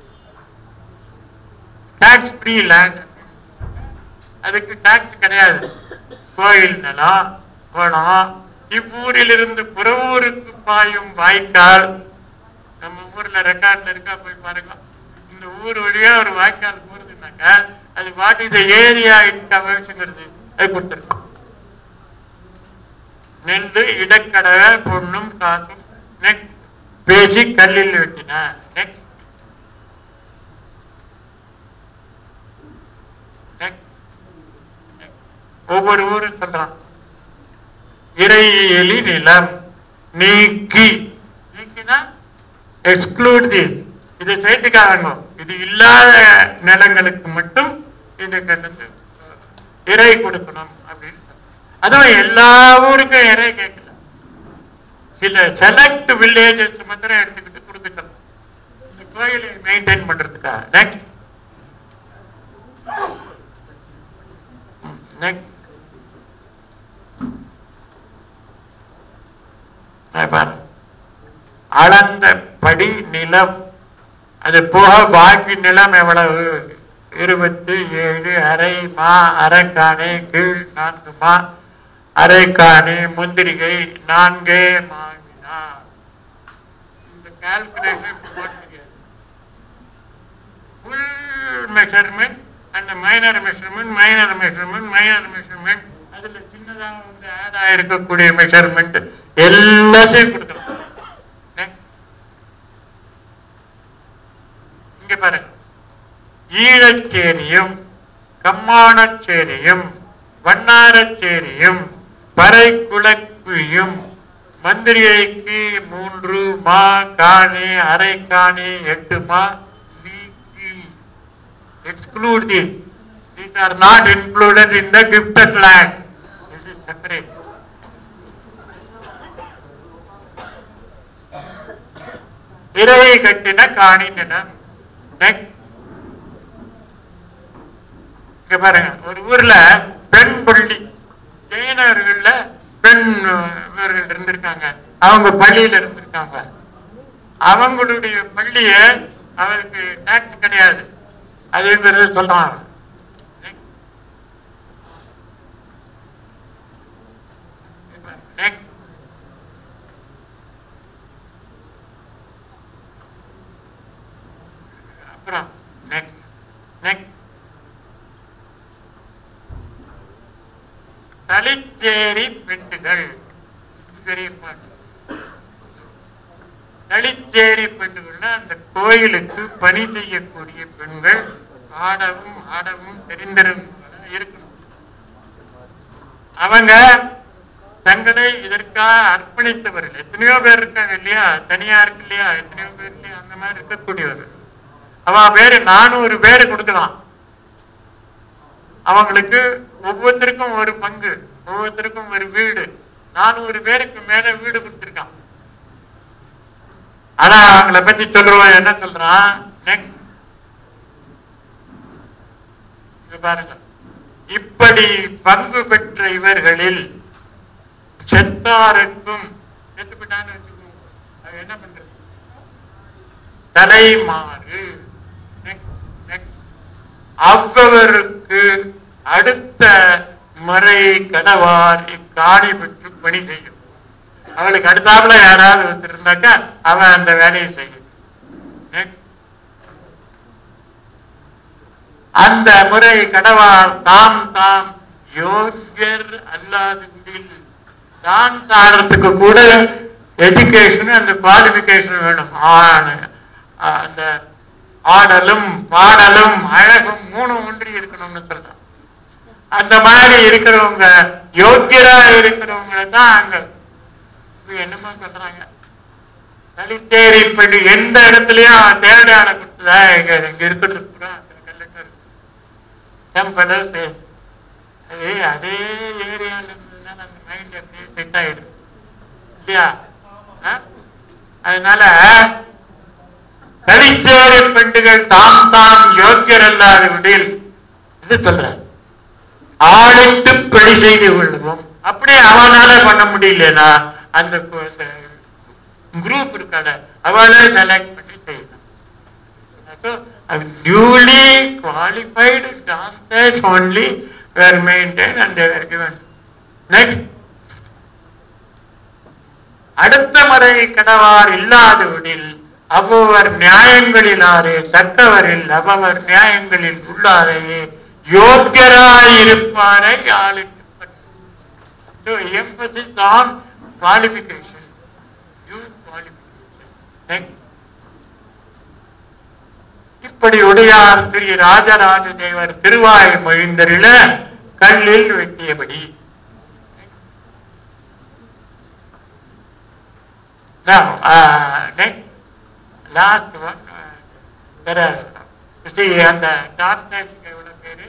tax free land அதுக்கு டாக்ஸ் கிடையாது கோயில் நிலம் குளம் இவ்வூரிலிருந்து புறவூருக்கு பாயும் வாய்க்கால் நம்ம ஊர்ல ரெக்கார்ட்ல இருக்கா போய் பாருங்க இந்த ஊர் வழியா ஒரு வாய்க்கால் போறதுனாக்கா அது வாட் இஸ் ஏரியா இட் கவர்ஸ்ங்கிறது அது கொடுத்துருக்கோம் நெல்லு இடக்கடவை பொண்ணும் காசும் நெக்ஸ்ட் பேச்சு கல்லில் வெட்டின நெக்ஸ்ட் ஒவ்வொரு ஊரும் சொல்றான் இறையெலி நிலம் நீக்கி நீக்கினா எக்ஸ்க்ளூட் தி இதை சேர்த்துக்காங்க இது இல்லாத நிலங்களுக்கு மட்டும் இதுக்கு வந்து இறை கொடுக்கணும் அப்படின்னு சொல்றாங்க. அதுவும் எல்லா ஊருக்கும் இறை கேட்கல சில செலக்ட் வில்லேஜஸ் மாத்திரம் எடுத்துக்கிட்டு கொடுத்துக்கலாம் இந்த கோயிலை மெயின்டைன் பண்றதுக்காக நெக்ஸ்ட் நெக்ஸ்ட் பாரு அளந்த படி நிலம் அது போக பாக்கி நிலம் எவ்வளவு இருபத்தி ஏழு அரை மா அரைக்காணி கீழ் நான்கு மா அரைக்காணி முந்திரிகை நான்கே மாவினா இந்த கால்குலேஷன் போட முடியாது ஃபுல் மெஷர்மெண்ட் அந்த minor measurement minor measurement minor measurement அதுல சின்னதாக வந்து ஆட் ஆயிருக்கக்கூடிய மெஷர்மெண்ட் எல்லாத்தையும் கொடுக்கணும் Next. இங்க பாருங்க ஈழச்சேரியும் கம்மானச்சேரியும் வண்ணாரச்சேரியும் பறைக்குளக்குழியும் மந்திரிகைக்கு மூன்று மா காணி அரை காணி எட்டு மா நீக்கி exclude these. These are not included in the gifted land. This is separate. இறை கட்டின காணி நிலம் Next. இங்க பாருங்க ஒரு ஊர்ல பெண் பள்ளி ஜெயினர்கள்ல பெண் இவர்கள் இருந்திருக்காங்க அவங்க பள்ளியில இருந்திருக்காங்க அவங்களுடைய பள்ளிய அவருக்கு டாக்ஸ் கிடையாது அதுங்கிறது சொல்றான் Next. அப்புறம் நெக்ஸ்ட் நெக்ஸ்ட் தலிச்சேரி பெண்கள் வெரி இம்பார்ட்டன்ட் தலிச்சேரி பெண்கள்னா அந்த கோயிலுக்கு பணி செய்யக்கூடிய பெண்கள் ஆடவும் ஆடவும் தெரிந்திருந்தவங்களா இருக்கணும் அவங்க தங்களை இதற்காக அர்ப்பணித்தவர்கள் எத்தனையோ பேர் இருக்காங்க இல்லையா தனியா இருக்கு இல்லையா எத்தனையோ பேர் இல்லையா அந்த மாதிரி இருக்கக்கூடியவர்கள் அவன் பேரு நானூறு பேரு கொடுக்கலாம் அவங்களுக்கு ஒவ்வொருத்தருக்கும் ஒரு பங்கு ஒவ்வொருத்தருக்கும் ஒரு வீடு நானூறு பேருக்கு மேல வீடு கொடுத்திருக்கான் ஆனா அவங்கள பத்தி சொல்றவன் என்ன சொல்றான் next. இங்க பாருங்க இப்படி பங்கு பெற்ற இவர்களில் செத்தாருக்கும் செத்து போயிட்டான்னு வச்சுக்கோங்க அது என்ன பண்றது தலைமாறு Next, next. அவ்வவருக்கு அடுத்த முறை கடவார் இக்காணி பெற்று பணி செய்யும் அவளுக்கு அடுத்தாப்புல யாராவது ஒருத்தர் இருந்தாக்கா அவன் அந்த வேலையை செய்யும் Next. அந்த முறை கடவார் தாம் தாம் யோகியர் அல்லாதவர்கள் தான் சாடுறதுக்கு கூட எஜுகேஷன் அந்த குவாலிபிகேஷன் வேணும் ஆன அந்த ஆடலும் பாடலும் அழகும் மூணு ஒன்றி இருக்கணும்னு சொல்றான் அந்த மாதிரி இருக்கிறவங்க யோக்கியரா இருக்கிறவங்க தான் அங்க இது என்னமோ சொல்றாங்க தலிச்சேரி பெண்ணு எந்த இடத்துலயும் அவன் தேட ஆளை கொடுத்ததா இங்க இங்க இருக்கிறது பூரா அந்த கல்லக்கர் டெம்பல் அதே அதே ஏரியால இருந்ததுன்னா அந்த மைண்ட் அப்படியே செட் ஆயிடும் இல்லையா ஆ? அதனால தனிச்சேரி பெண்டுகள் தாம் தாம் யோக்கியர் அல்லாதவர்கள் இது சொல்றாரு ஆளிட்டு பழி செய்து கொள்வோம் அப்படியே அவனால பண்ண முடியலனா அந்த குரூப் இருக்கான அவளே செலக்ட் பண்ணி செய்யலாம் So, a duly qualified dancers only were maintained and they were given. Next. அடுத்த முறை கடவார் இல்லாதவனில் அவ்வவர் நியாயங்களிலாரே தக்கவரில் அவ்வவர் நியாயங்களில் உள்ளாரையே யோக்கியராயிருப்பாரை ஆளுக்கு So emphasis on qualification. Use qualification. Next. இப்படி உடையார் ஸ்ரீ ராஜராஜ தேவர் திருவாய் மொழிந்தரில கல்லில் வெட்டியபடி Now, uh, next, last one, uh, there are, you see, அந்த டாப் சயின்ஸுக்கு எவ்வளவு பேரு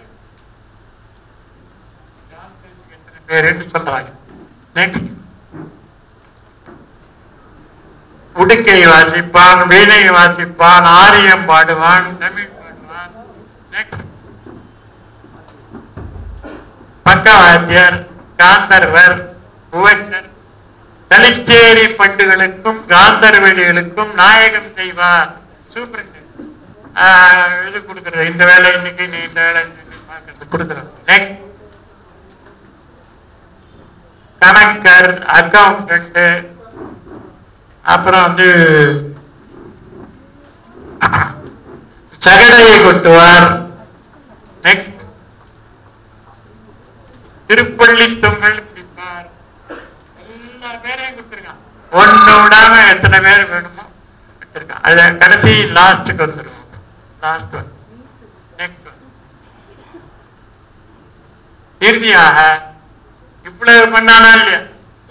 டாப் சயின்ஸுக்கு எத்தனை பேருன்னு சொல்றாங்க நெக்ஸ்ட் உடுக்கை வாசிப்பான் வீணை வாசிப்பான் ஆரியம் பாடுவான் தமிழ் பாடுவான் Next. பக்கவாத்தியர் காந்தர்வர் உவச்சர் தலிச்சேரி பண்டுகளுக்கும் காந்தர்வெளிகளுக்கும் நாயகம் செய்வார் சூப்பர் இது கொடுக்குறது இந்த வேலை இன்னைக்கு நீ இந்த வேலை இன்னைக்கு பார்க்கறது கொடுக்குறது Next. கணக்கர் அக்கௌண்டன்ட் அப்புறம் வந்து சகடையை கொட்டுவார் நெக்ஸ்ட் திருப்பள்ளி தொங்கல் பிடிப்பார் எல்லா பேரையும் கொடுத்துருக்கான் ஒண்ணு விடாம எத்தனை பேர் வேணுமோ எடுத்திருக்கான் அது கடைசி லாஸ்ட்டுக்கு வந்துருவோம் லாஸ்ட் ஒன் நெக்ஸ்ட் ஒன் இறுதியாக இவ்வளவு பண்ணானா இல்லையா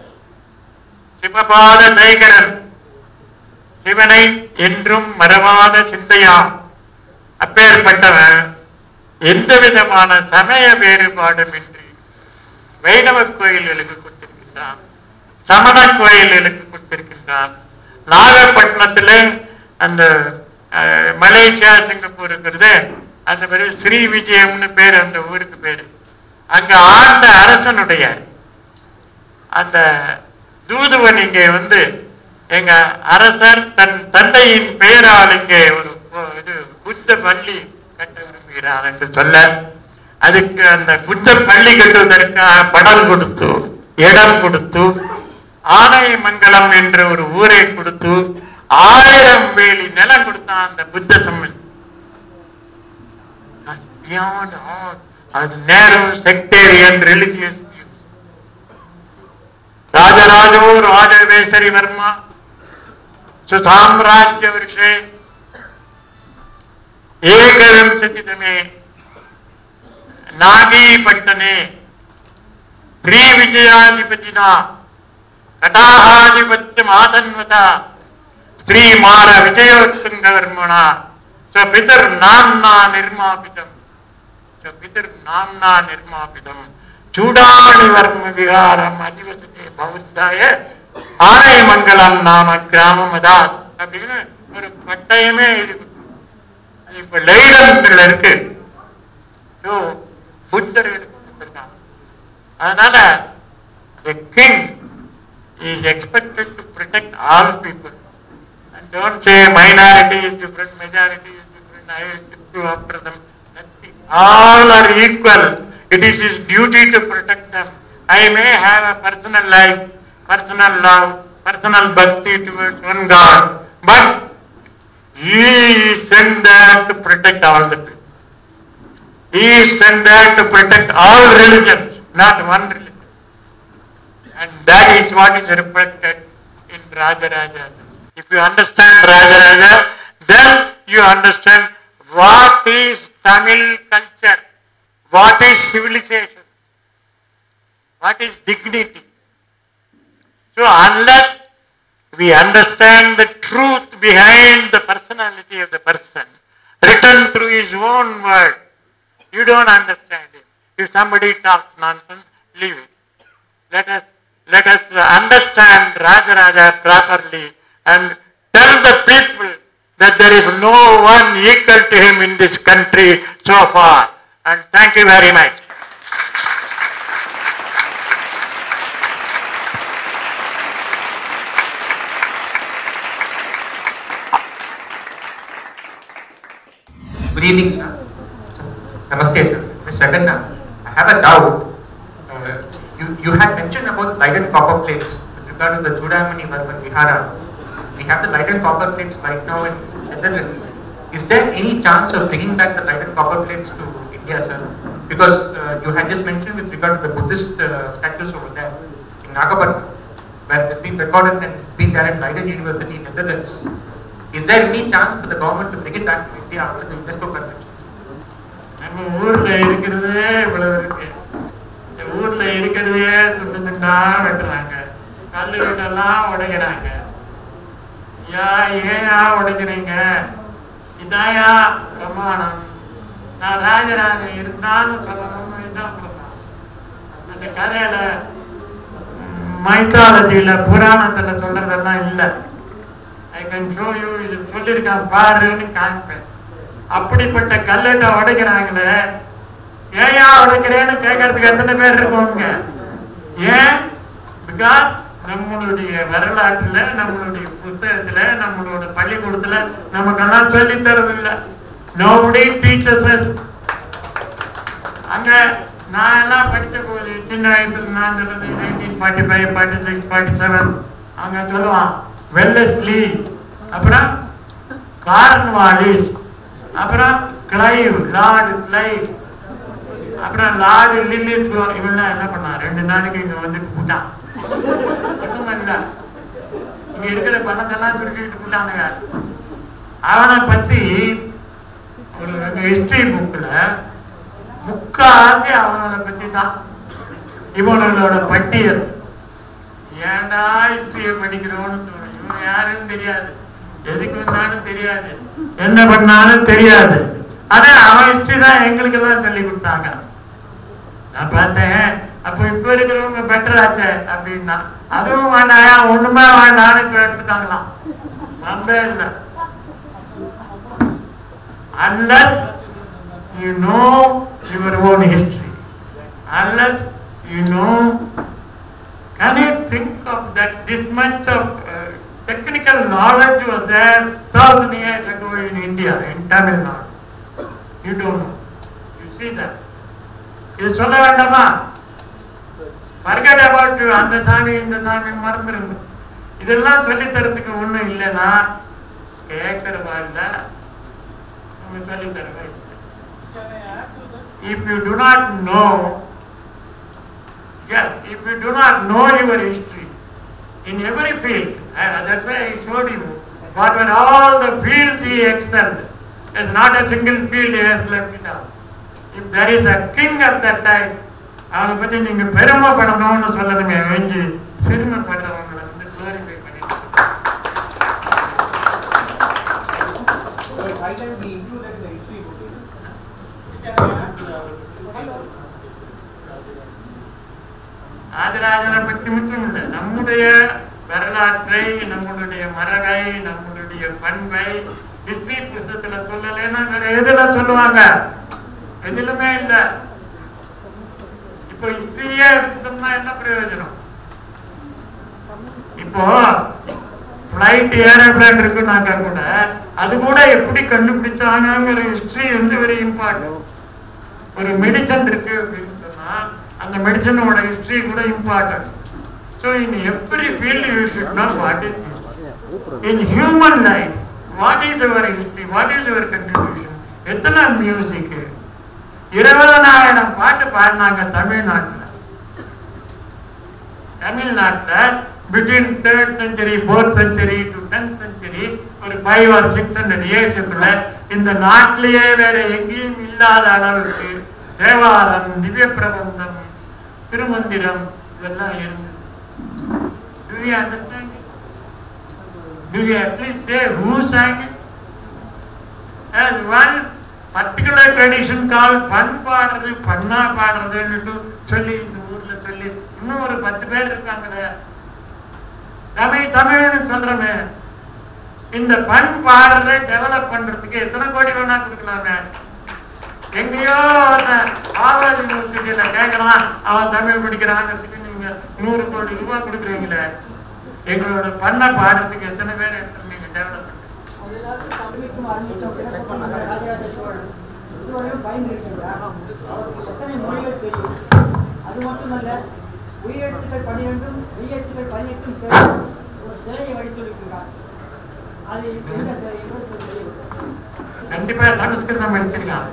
சிவபாத சேகரன் சிவனை என்றும் மறவாத சிந்தையா அப்பேற்பட்டவன் எந்த விதமான சமய வேறுபாடுமின்றி வைணவ கோயில்களுக்கு கொடுத்திருக்கின்றான் சமண கோயில்களுக்கு கொடுத்திருக்கின்றான் நாகப்பட்டினத்துல அந்த அஹ், மலேசியா சிங்கப்பூர் இருக்கிறது அந்த பேரு ஸ்ரீ விஜயம்னு பேர் அந்த ஊருக்கு பேரு அங்க ஆண்ட அரசனுடைய அந்த தூதுவன் இங்கே வந்து எங்க அரசர் தன் தந்தையின் பெயரால் இங்கே ஒரு ஒரு இது புத்த பள்ளி கட்ட விரும்புகிறார் என்று சொல்ல அதுக்கு அந்த புத்த பள்ளி கட்டுவதற்காக படம் கொடுத்து இடம் கொடுத்து ஆனையமங்கலம் என்ற ஒரு ஊரை கொடுத்து ஆயிரம் வேலி நிலம் கொடுத்தான் அந்த புத்த சம்மன் beyond all அது நேரு செக்டேரியன் ரிலிஜியஸ் राजराजो राजवेसरी वर्मा सुसाम्राज्य वृक्षे एकविंशतितमे नागीपट्टने श्रीविजयाधिपतिना कटाहाधिपत्यमासन्वता श्रीमार विजयोत्तुङ्गवर्मणा स्वपितर्नाम्ना निर्मापितम् स्वपितर्नाम्ना निर्मापितम् चूडामणिवर्म विहारम् அதிவசதே பௌத்தாய ஆனைமங்கலம் நாம கிராமம் அதான் அப்படின்னு ஒரு பட்டயமே இருக்கு அது இப்ப லைலம்ல இருக்கு So, புத்தர் எடுத்துருக்காங்க அதனால the king is expected to protect all people and don't say minority is different majority is different I have to go after them nothing all are equal it is his duty to protect them I may have a personal life personal love personal bhakti towards one God but he is sent there to protect all the people he is sent there to protect all religions not one religion and that is what is reflected in Rajaraja. If you understand Rajaraja, then you understand what is Tamil culture, what is civilization, what is dignity. So unless we understand the truth behind the personality of the person, written through his own word, you don't understand him. If somebody talks nonsense, leave it let us let us understand Rajaraja properly and tell the people that there is no one equal to him in this country so far And thank you very much. Good evening, sir. Namaste, sir. Mr. Jagannath, I have a doubt. Uh, you, you had mentioned about light and copper plates with regard to the Chudamani Varman Vihara. We have the light and copper plates right now in Netherlands. Is there any chance of bringing back the light and copper plates to India, sir? Because uh, you had just mentioned with regard to the Buddhist uh, statues over there in Nagapattinam, where it's been recorded and it's been there in Leiden University in Netherlands. Is there any chance for the government to bring it back to India after the UNESCO convention? நம்ம ஊர்ல இருக்கிறதே இவ்வளவு இருக்கு இந்த ஊர்ல இருக்கிறதே துண்டு துண்டா வெட்டுறாங்க கல்லு வீட்டெல்லாம் உடைக்கிறாங்க யா ஏயா உடைக்கிறீங்க இதாயா பிரமாணம் நான் ராஜராஜ இருந்தாலும் சொல்லணும்னு இதான் பிரமாணம் அந்த கதையில மைத்தாலஜியில புராணத்துல சொல்றதெல்லாம் இல்லை ஐ கேன் ஷோ யூ இது சொல்லியிருக்கான் பாருன்னு காமிப்பேன் அப்படிப்பட்ட கல்லட்டை உடைக்கிறாங்களே ஏயா உடைக்கிறேன்னு கேட்கறதுக்கு எத்தனை பேர் இருக்கோங்க ஏன் பிகாஸ் நம்மளுடைய வரலாற்றுல நம்மளுடைய புத்தகத்துல நம்மளோட பள்ளிக்கூடத்துல நமக்கெல்லாம் சொல்லி தரதில்லை நோபடி டீச்சர்ஸ் அங்க நான் எல்லாம் படித்த போது சின்ன வயசுல நான் சொல்றது nineteen forty five forty six forty seven அங்க சொல்லுவான் வெல்லஸ்லி அப்புறம் கார்ன்வாலிஸ் அப்புறம் கிளைவ் லார்டு கிளைவ் அப்புறம் லார்டு லில்லித் இவெல்லாம் என்ன பண்ணான் ரெண்டு நாளைக்கு இங்க வந்து போட்டான் ஒண்ணும் இல்ல இங்க இருக்கிற பணத்தெல்லாம் சுருக்கிட்டு போட்டானுங்க அவனை பத்தி ஒரு ஹிஸ்டரி புக்ல முக்காசி அவனோட பத்தி தான் இவனோட பட்டியல் ஏன்டா ஹிஸ்டரியை படிக்கிறோம்னு தோணும் இவன் யாருன்னு தெரியாது எதுக்கு வந்தாலும் தெரியாது என்ன பண்ணாலும் தெரியாது ஆனா அவன் ஹிஸ்டரி தான் எங்களுக்கு எல்லாம் சொல்லி கொடுத்தாங்க நான் பார்த்தேன் அப்ப இப்ப இருக்கிறவங்க பெட்டர் ஆச்சே அப்படின்னா அதுவும் வேண்டாயா ஒண்ணுமே வேண்டாம்னு இப்ப எடுத்துட்டாங்களாம் நம்பே இல்லை unless you know your own history, unless you know, can you think of that this much of uh, technical knowledge was there thousand years ago in India, in Tamil Nadu? You don't know. You see that. இது சொல்ல வேண்டாமா forget about you, அந்த சாமி இந்த சாமி மறந்துருங்க இதெல்லாம் சொல்லித் தரத்துக்கு ஒண்ணும் இல்லைன்னா கேட்கறவா இல்லை நம்ம சொல்லித் தரவா இல்லை if you do not know, yes, if you do not know your history in every field, uh, that's why I showed you what were all the fields he excelled. There's not a single field he has left it out. If there is a king at that time, அவனை பத்தி நீங்க பெருமைப்படணும்னு சொல்லணுங்க வெஞ்சு சிறுமைப்படுறவங்களை வந்து குளோரிஃபை பண்ணிட்டு So why can we include that in the history books? Can we add to the ஆதிராஜனை பற்றி மட்டும் இல்லை நம்முடைய வரலாற்றை நம்மளுடைய மரபை நம்மளுடைய பண்பை ஹிஸ்டரி புத்தகத்துல சொல்லலைன்னா வேற எதுல சொல்லுவாங்க எதிலுமே இல்லை இப்போ ஹிஸ்டரியே எடுத்தோம்னா என்ன பிரயோஜனம் இப்போ ஃப்ளைட் ஏரோப்ளேன் இருக்குனாக்கா கூட அது கூட எப்படி கண்டுபிடிச்சாங்கிற ஹிஸ்டரி வந்து வெரி இம்பார்ட்டன்ட் ஒரு மெடிசன் இருக்கு அப்படின்னு சொன்னா அந்த மெடிசனோட ஹிஸ்டரி கூட important so in every field you should know what is in human life what is your history what is your contribution எத்தனை மியூசிக் இருபதனாயிரம் பாட்டு பாடினாங்க தமிழ்நாட்டில் தமிழ்நாட்டில் between third century fourth century to tenth century ஒரு ஃபைவ் ஆர் சிக்ஸ் ஹண்ட்ரட் இயர்ஸுக்குள்ள இந்த நாட்டிலேயே வேற எங்கேயும் இல்லாத அளவுக்கு தேவாரம் திவ்ய பிரபந்தம் திருமந்திரம் இதெல்லாம் இருந்தது Do you understand? Do you at least say who sang it? As one particular tradition called பண் பாடுறது பண்ணா பாடுறதுன்னு சொல்லி இந்த ஊர்ல சொல்லி இன்னும் ஒரு பத்து பேர் இருக்காங்களே தமிழ் தமிழ்னு சொல்றமே இந்த பண் பாடுறதை டெவலப் பண்றதுக்கு எத்தனை கோடி வேணா கொடுக்கலாமே எங்கேயோ ஒருத்தன் ஆராய்ச்சி யூனிவர்சிட்டியில கேட்கறான் அவன் தமிழ் படிக்கிறாங்கிறதுக்கு நீங்க நூறு கோடி ரூபாய் கொடுக்குறீங்களே எங்களோட பண்ண பாடத்துக்கு எத்தனை பேர் எடுத்துருந்தீங்க டெவலப்மெண்ட் அதெல்லாம் தமிழுக்கும் அறிஞருக்கும் சிறப்பு பண்ண ராஜராஜ சோழன் இதுவரையும் பயன் இருக்கின்றார் அவருக்கு எத்தனை மொழிகள் தெரியும் அது மட்டுமல்ல உயிரெழுத்துக்கள் பன்னிரெண்டும் மெய்யெழுத்துக்கள் பதினெட்டும் சேர்த்து ஒரு சிலையை வடித்துள்ளார் அது எந்த சிலை என்பது தெரியவில்லை கண்டிப்பா சமஸ்கிருதம் படிச்சிருக்கான்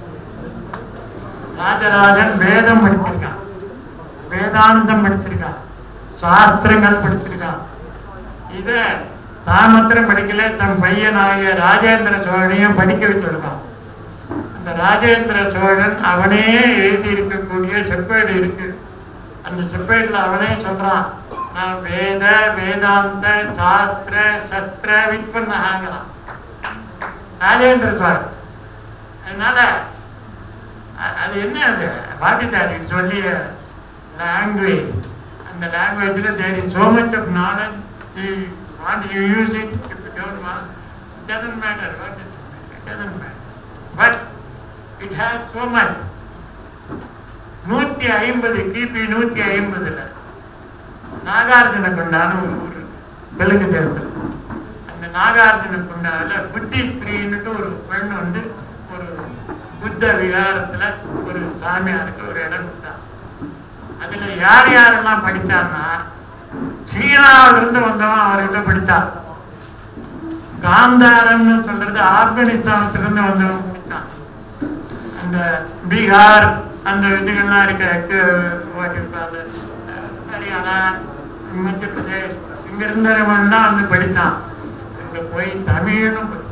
ராஜராஜன் வேதம் படிச்சிருக்கான் வேதாந்தம் படிச்சிருக்கான் சாஸ்திரங்கள் படிச்சிருக்கான் இத தான் மாத்திரம் படிக்கல தன் பையனாகிய ராஜேந்திர சோழனையும் படிக்க வச்சிருக்கான் அந்த ராஜேந்திர சோழன் அவனே எழுதி இருக்கக்கூடிய செப்பேடு இருக்கு அந்த செப்பேடுல அவனே சொல்றான் நான் வேத வேதாந்த சாஸ்திர சஸ்திர விற்பன்னாகிறான் ராஜேந்திர சோழன் அதனால அ- அது என்ன அது வாட்டிட்டார் இட்ஸ் ஒன்லி லாங்குவேஜ் அந்த லாங்குவேஜ்ல there is so much of knowledge you want you use it if you don't want it doesn't matter what is it doesn't matter but it has so much நூத்தி ஐம்பது கிபி நூத்தி ஐம்பதுல நாகார்ஜுன கொண்டான ஒரு ஊர் தெலுங்கு தேசத்துல அந்த நாகார்ஜுன கொண்டால புத்தி ஸ்திரீன்னுட்டு ஒரு பெண் வந்து ஒரு புத்த விகாரத்துல ஒரு சாமியாருக்கு ஒரு இடம் கொடுத்தாங்க அதுல யார் யாரெல்லாம் படிச்சான்னா சீனாவில இருந்து வந்தவன் அவர்கிட்ட படிச்சான் காந்தாரன்னு சொல்றது ஆப்கானிஸ்தானத்துல இருந்து வந்தவன் படிச்சான் அந்த பீகார் அந்த இதுகள்லாம் இருக்க கு- what you call it, அஹ், ஹரியானா மத்திய பிரதேஷ் இங்க இருந்தவன் தான் வந்து படிச்சான் இங்க போய் தமிழும் படிச்சான்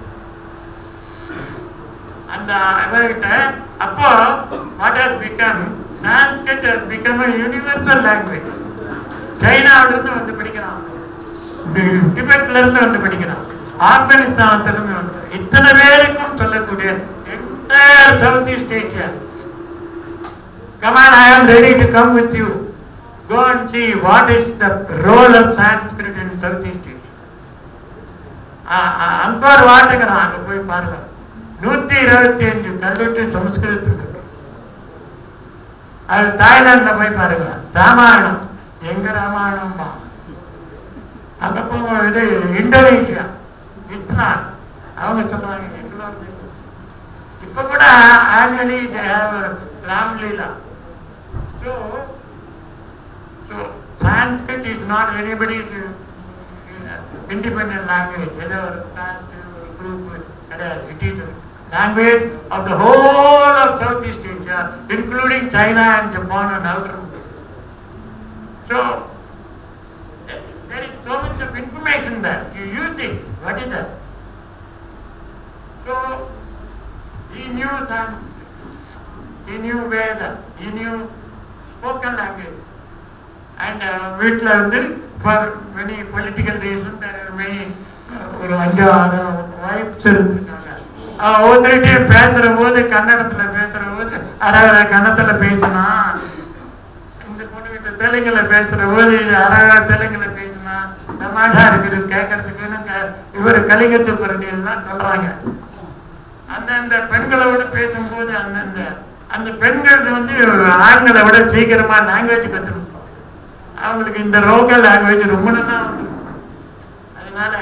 அந்த இவர்கிட்ட அப்போ what has become Sanskrit has become a universal language சைனாவில இருந்து வந்து படிக்கிறான் டி- திபெத்ல இருந்து வந்து படிக்கிறான் ஆப்கானிஸ்தானத்துல இருந்து வந்து இத்தனை பேருக்கும் சொல்லக்கூடிய entire south east Asia Come on, I am ready to come with you. Go and see what is the role of Sanskrit in Southeast Asia. Angkor வாட்டுக்கிறான் அங்க போய் பாருங்க நூத்தி இருபத்தி அஞ்சு கல்வெட்டு சமஸ்கிருதத்துக்கு இருக்கு. அது தாய்லாந்துல போய் பாருங்க ராமாயணம் எங்க ராமாயணம் அங்க போக இது இந்தோனேஷியா இஸ்லாம் அவங்க சொல்றாங்க எங்களோட இப்ப கூட annually Ramlila so so Sanskrit is not anybody's independent language, ஏதோ ஒரு caste, ஒரு group கிடையாது. It is a language of the whole of Southeast Asia, including China and Japan and outer. So, there there is so much of information there. You use it. What is that? So, he knew Sanskrit. He knew Veda. He knew spoken language. And வீட்டில் வந்து for many political reason many ஒரு அஞ்சு ஆறு ஒய்ஃப்ஸ் இருந்திருக்காங்க அவன் ஒவ்வொருத்தருகிட்டே பேசுற போது கன்னடத்துல பேசுற போது அழகா கன்னத்துல பேசினா இந்த பொண்ணுகிட்ட தெலுங்குல பேசுற போது இது அழகா தெலுங்குல பேசினா டமாட்டா இருக்குது கேட்கறதுக்குன்னு க- இவர் கலிங்க சுப்பரண்டியெல்லாம் சொல்றாங்க அந்தந்த பெண்களோட பேசும்போது அந்தந்த அந்த பெண்கள் வந்து ஆண்களை விட சீக்கிரமா லாங்குவேஜ் கற்றுக்கணும் அவங்களுக்கு இந்த லோக்கல் லாங்குவேஜ் ரொம்ப நல்லா வந்துடும். அதனால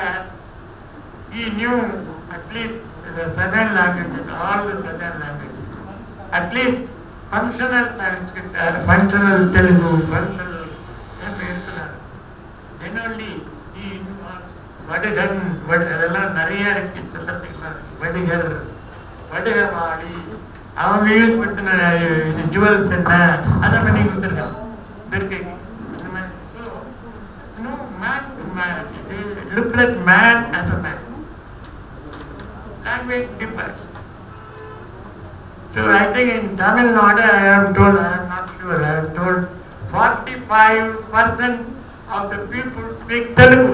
he knew at least the southern languages, all the southern languages. At least functional Sanskrit, uh, functional Telugu, functional எப்படி இருக்கிறார். Then only he was வடுகன் வடு அதெல்லாம் நிறைய இருக்கு சொல்றதுக்கு வடுகர் வடுகவாளி அவங்க யூஸ் படுத்தின இது ஜுவல்ஸ் என்ன அதை பண்ணி கொடுத்துருக்கான் துர்க்கைக்கு அந்த மாதிரி so no man man look like man as a man language differs so I think in Tamil Nadu I am told I am not sure I am told 45 percent of the people speak Telugu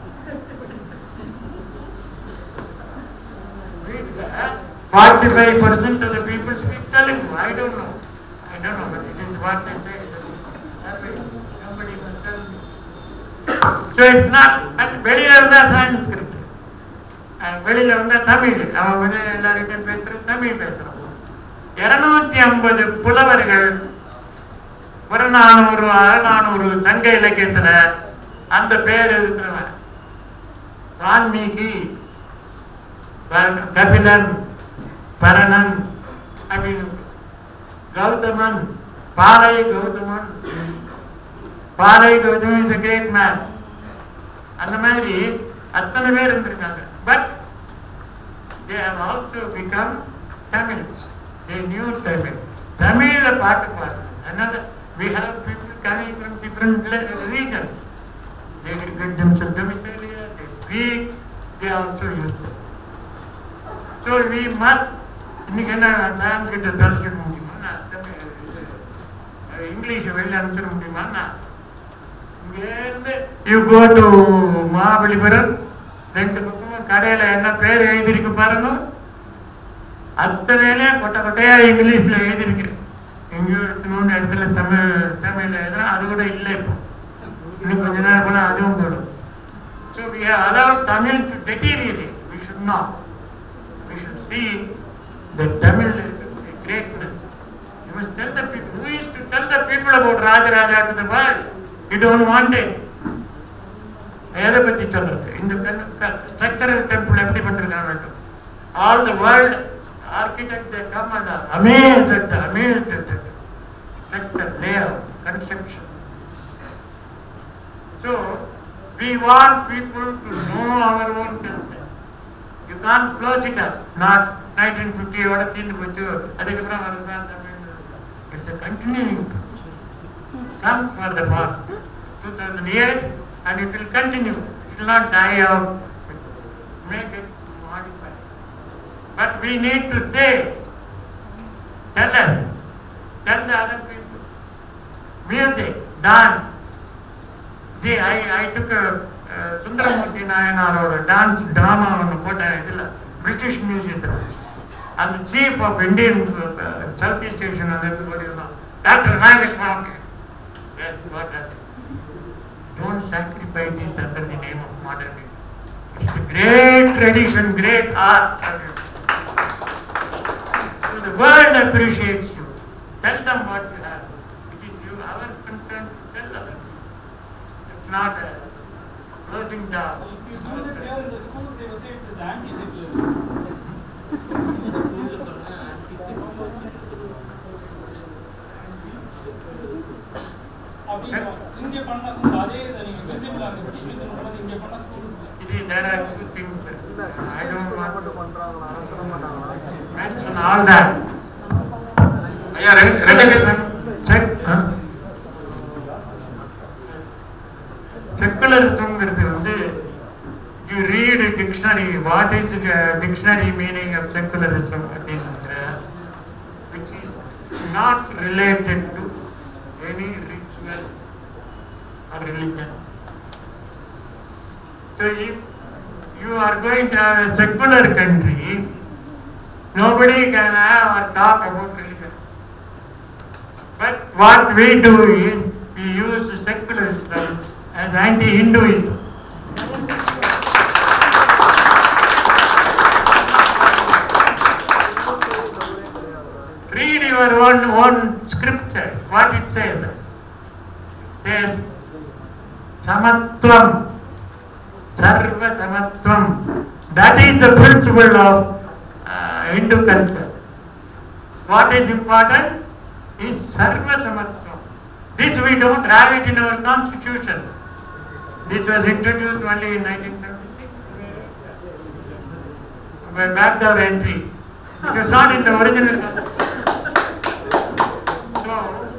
Forty-five percent of the people speak Telugu. I don't know. I don't know, but it is what they say. Survey. Somebody must tell me. So it's not, and வெளியில இருந்தா சான்ஸ்கிரிட் வெளியில வந்தா தமிழ் அவன் வெளியில எல்லார்கிட்டையும் பேசுறது தமிழ் பேசுறான் இருநூத்தி ஐம்பது புலவர்கள் புறநானூறு அறநானூறு சங்க இலக்கியத்துல அந்த பேர் இருக்கிறவன் வால்மீகி க- கபிலன் பரணன் அப்படின்னு கௌதமன் பாலை கௌதமன் பாலை Gautaman is a great man அந்த மாதிரி அத்தனை பேர் இருந்திருக்காங்க but they have also become Tamils. They knew Tamil. தமிழ்ல பாட்டு பாடுறாங்க அதனால we have people coming from different le- regions. They will get themselves domicilia, they speak, they also use them. So we must இன்னைக்கு என்ன சான்ஸ்கிட்ட தெரிஞ்சுக்க முடியுமா நான் தமிழ் இது, அஹ், இங்கிலீஷை வெளில அனுப்பிச்சிட முடியுமா நான் இங்கேருந்து யூ கோ டு மகாபலிபுரம் ரெண்டு பக்கமும் கடையில என்ன பேர் எழுதியிருக்கு பாருங்க அத்தனையிலே கொட்டை கொட்டையா இங்கிலீஷ்ல எழுதியிருக்கு எங்கேயோ எடுத்துணும்னு இடத்துல தமிழ் தமிழ்ல எழுதுனா அது கூட இல்லை இப்போ இன்னும் கொஞ்ச நேரம் போனா அதுவும் போடும் so we allowed Tamil to deteriorate we should not we should see the Tamil greatness you must tell the people who is to tell the people about Rajaraja to the world you don't want it எதை பத்தி சொல்றது இந்த ஸ்ட்ரக்சரல் டெம்பிள் எப்படி பண்ணிருக்காங்க all the world architect they come and amaze at amaze at structure layout construction so we want people to know our own culture you can't close it up not 1950 ஓட தீர்ந்து போச்சு அதுக்கப்புறம் வருதான் Tamil it's a continuing process come for the mark 2008 and it will continue. It will not die out. Make it modified. But we need to say, tell us, tell the other people. Music, dance. See, I, I took a uh, Sundaramurti Nayanar's dance drama on போட்டேன் இதில் பிரிட்டிஷ் மியூசியத்தில் அந்த chief of Indian south east Asian அந்த இருந்து doctor Nageswaram Yes, what happened? Don't sacrifice this under the name of modernity. It's a great tradition, great art. So the world appreciates you. Tell them what you have. It is you, our concern to tell other people. It's not a closing down. If you do that here in the school, they will say it is anti-secular. அப்படின்னா இங்க பண்ண school, அதே இதை நீங்க visible ஆ இருக்கு. Visual பண்ணது இங்க பண்ண schools ல. You see, there are two things. I don't want to mention all that. ஐயா ரெண்டு ரெண்டு Check, huh? செக்குலரிசம்ங்கிறது வந்து you read dictionary what is dictionary meaning of secularism அப்படின்னாக்க which is not related to any ritual or religion So if you are going to have a secular country, nobody can have or talk about religion. But what we do is we use secularism as anti-Hinduism. Read your own own scripture. What it says. Says samatvam, sarva samatvam. That is the principle of uh, Hindu culture. What is important is sarva samatvam. This we don't have it in our constitution. This was introduced only in 1976 by backdoor entry. It was not in the original. So,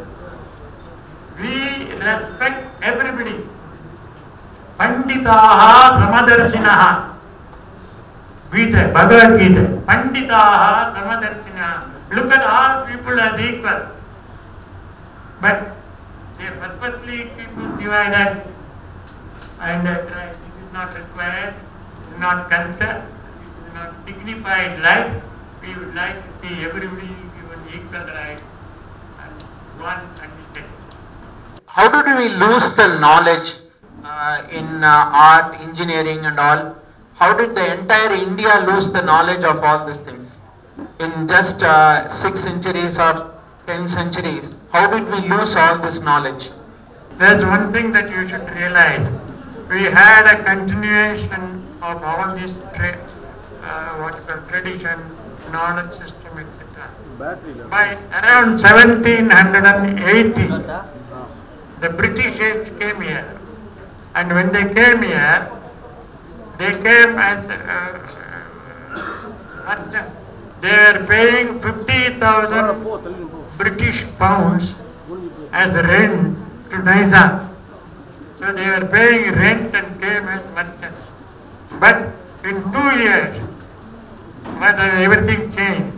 we respect everybody. Panditaha Samadarshinaha. Gita, Bhagavad Gita. Panditaha Samadarshinaha. Look at all people as equal. But they purposely people divided and uh, this is not required, this is not culture, this is not dignified life. We would like to see everybody given equal right and one and the same. how did we lose the knowledge uh, in uh, art, engineering and all? How did the entire India lose the knowledge of all these things? in just uh, six centuries or ten centuries? How did we lose all this knowledge? There's one thing that you should realize. We had a continuation of all these tra- uh, what you call tradition, knowledge system, etc. By around 1780, the British came here. And when they came here, they came as uh, uh, merchants. They were paying 50,000 British pounds as rent to Nizam. So they were paying rent and came as merchants. But in two years, but everything changed.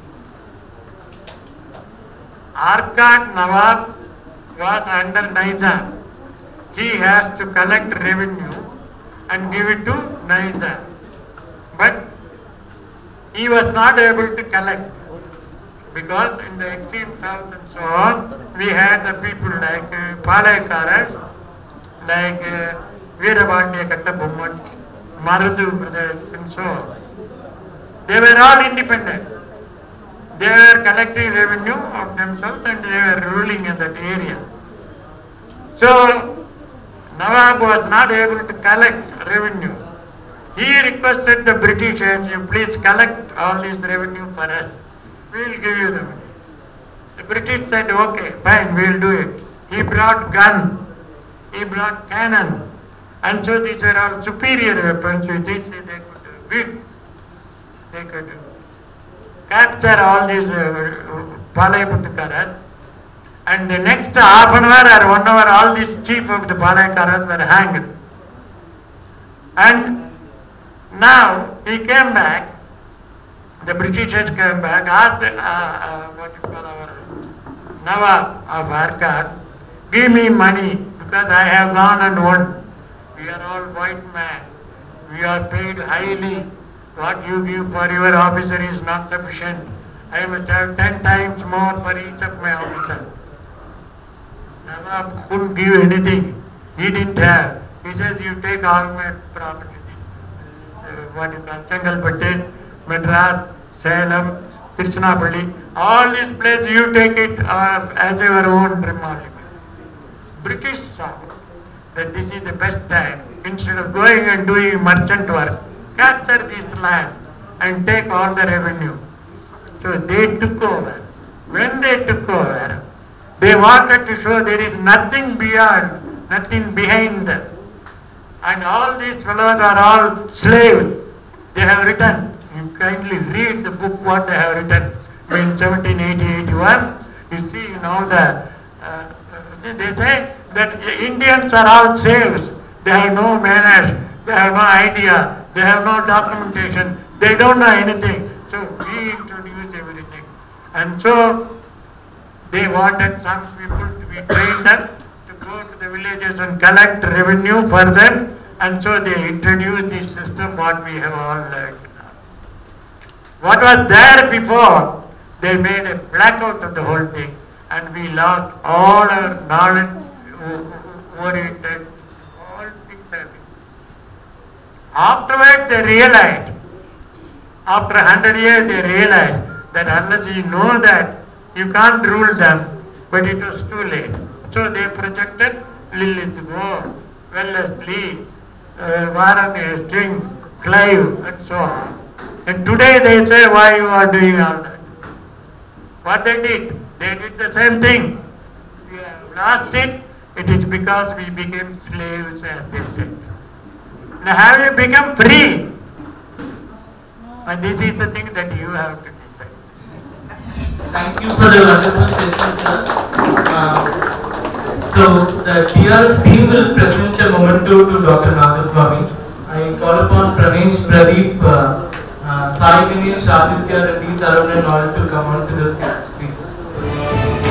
Arcot Nawab was under Nizam. He has to collect revenue and give it to Nizam. But he was not able to collect because in the extreme south and so on, we had the people like uh, Palayakaras, like uh, Veerabandya Kattabomman, Marudu brothers and so on. They were all independent. They were collecting revenue of themselves and they were ruling in that area. So, Nawab was not able to collect revenue. He requested the Britishers, you please collect all this revenue for us. We will give you the money. The British said, okay, fine, we will do it. He brought gun, he brought cannon, and so these were all superior weapons with which they could win. They could capture all these uh, Palayaputtukaras. And the next half an hour or one hour, all these chief of the Palayakaras were hanged. And now he came back, the Britishers came back, asked uh, uh, what you call our Nawab of Arcot, give me money because I have gone and won. We are all white men. We are paid highly. What you give for your officer is not sufficient. I must have ten times more for each of my officers. Nawab couldn't give anything. He didn't have. He says, you take all my property. This, uh, what you call Changalpatti, Madras, Salem, Tirunapalli. All these places you take it uh, as your own emolument. British saw that this is the best time. Instead of going and doing merchant work, capture this land and take all the revenue. So they took over. When they took over, they wanted to show there is nothing beyond, nothing behind them. And all these fellows are all slaves. They have written. You kindly read the book what they have written in 1780, 81. You see in all the, uh, uh, they say that Indians are all slaves. They have no manners. They have no idea. They have no documentation. They don't know anything. So we introduce everything. And so they wanted some people to be trained up to go to the villages and collect revenue for them. And so they introduced this system what we have all learned now. What was there before, they made a blackout of the whole thing and we lost all our knowledge o- oriented, all things have been. Afterwards they realized, after 100 years they realized that unless you know that, you can't rule them, but it was too late. So they projected Lilith Gore, Wellesley, uh, Warren Hastings, Clive, and so on. And today they say, why you are doing all that? What they did? They did the same thing. We have lost it. It is because we became slaves, as they said. Now have you become free? And this is the thing that you have to decide. Thank you for the wonderful session, sir. Uh, so the TRF team will present a memento to Dr. Nagaswamy. I call upon Pranesh, Pradeep, uh, uh, Sai Ganesh, Aditya, Reddy, Tarun and all to come on to the stage, please.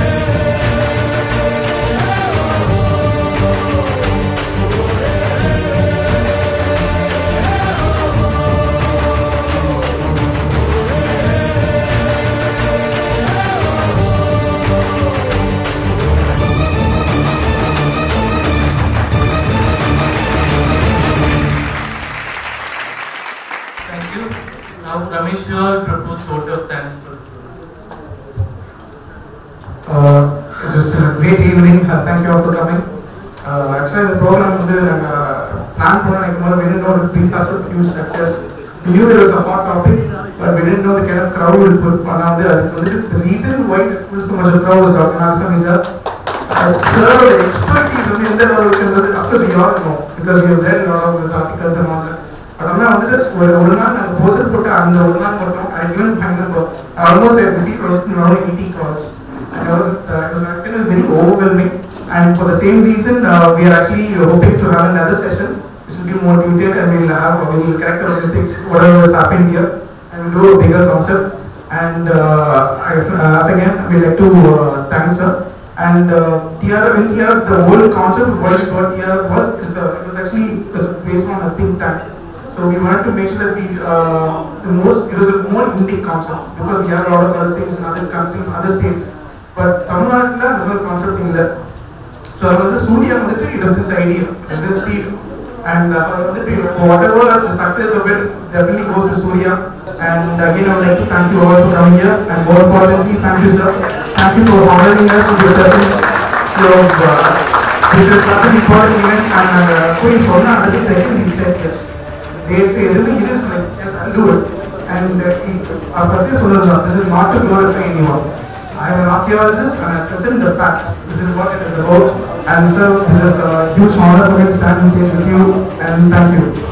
Thank great evening. Uh, thank you all for coming. Uh, actually, the program வந்து நாங்க plan பண்ண நினைக்கும் போது we didn't know it would be such a huge success. We knew there was a hot topic, but we didn't know the kind of crowd will put பண்ண வந்து அதுக்கு வந்து the reason why it put so much of crowd was Dr. Nagasami sir. Uh, sir, the expertise வந்து எந்த அளவுக்கு இருந்தது, of course we all know, because we have read a lot of his articles and all that. But ஆனால் வந்துட்டு ஒரு ஒரு நாள் நாங்கள் போஸ்டர் போட்டு அந்த ஒரு நாள் மட்டும் ஐ given my number. I almost I received around 80 calls. And I was, uh, it was actually very overwhelming. And for the same reason, uh, we are actually hoping to have another session, which will be more detailed and we'll have, we will correct our mistakes, whatever has happened here, and we'll do a bigger concept. And uh, I, uh, as again, we'd like to uh, thank sir. And uh, TRF, in TRF, the whole concept of what, what TRF was, is, uh, it was actually it was based on a think tank. So we wanted to make sure that we, uh, the most, it was a more Indic concept because we have a lot of other things in other countries, other states. But தமிழ்நாட்டில் அந்த மாதிரி கான்செப்ட் இல்லை ஸோ அது வந்து சூர்யா வந்துட்டு it was this idea it this seat and அவர் வந்துட்டு whatever the success of it definitely goes to Surya and again I like to thank you all for coming here and more importantly thank you sir thank you for honouring us with your presence so this is such an important event and uh, போய் சொன்ன அடுத்த second he said yes date எதுவுமே இது like S I do it and அவர் ஃபர்ஸ்டே சொன்னது this is not to glorify anyone I am an archaeologist and I present the facts. This is what it is about. And so this is a huge honor for me to stand on stage with you and thank you.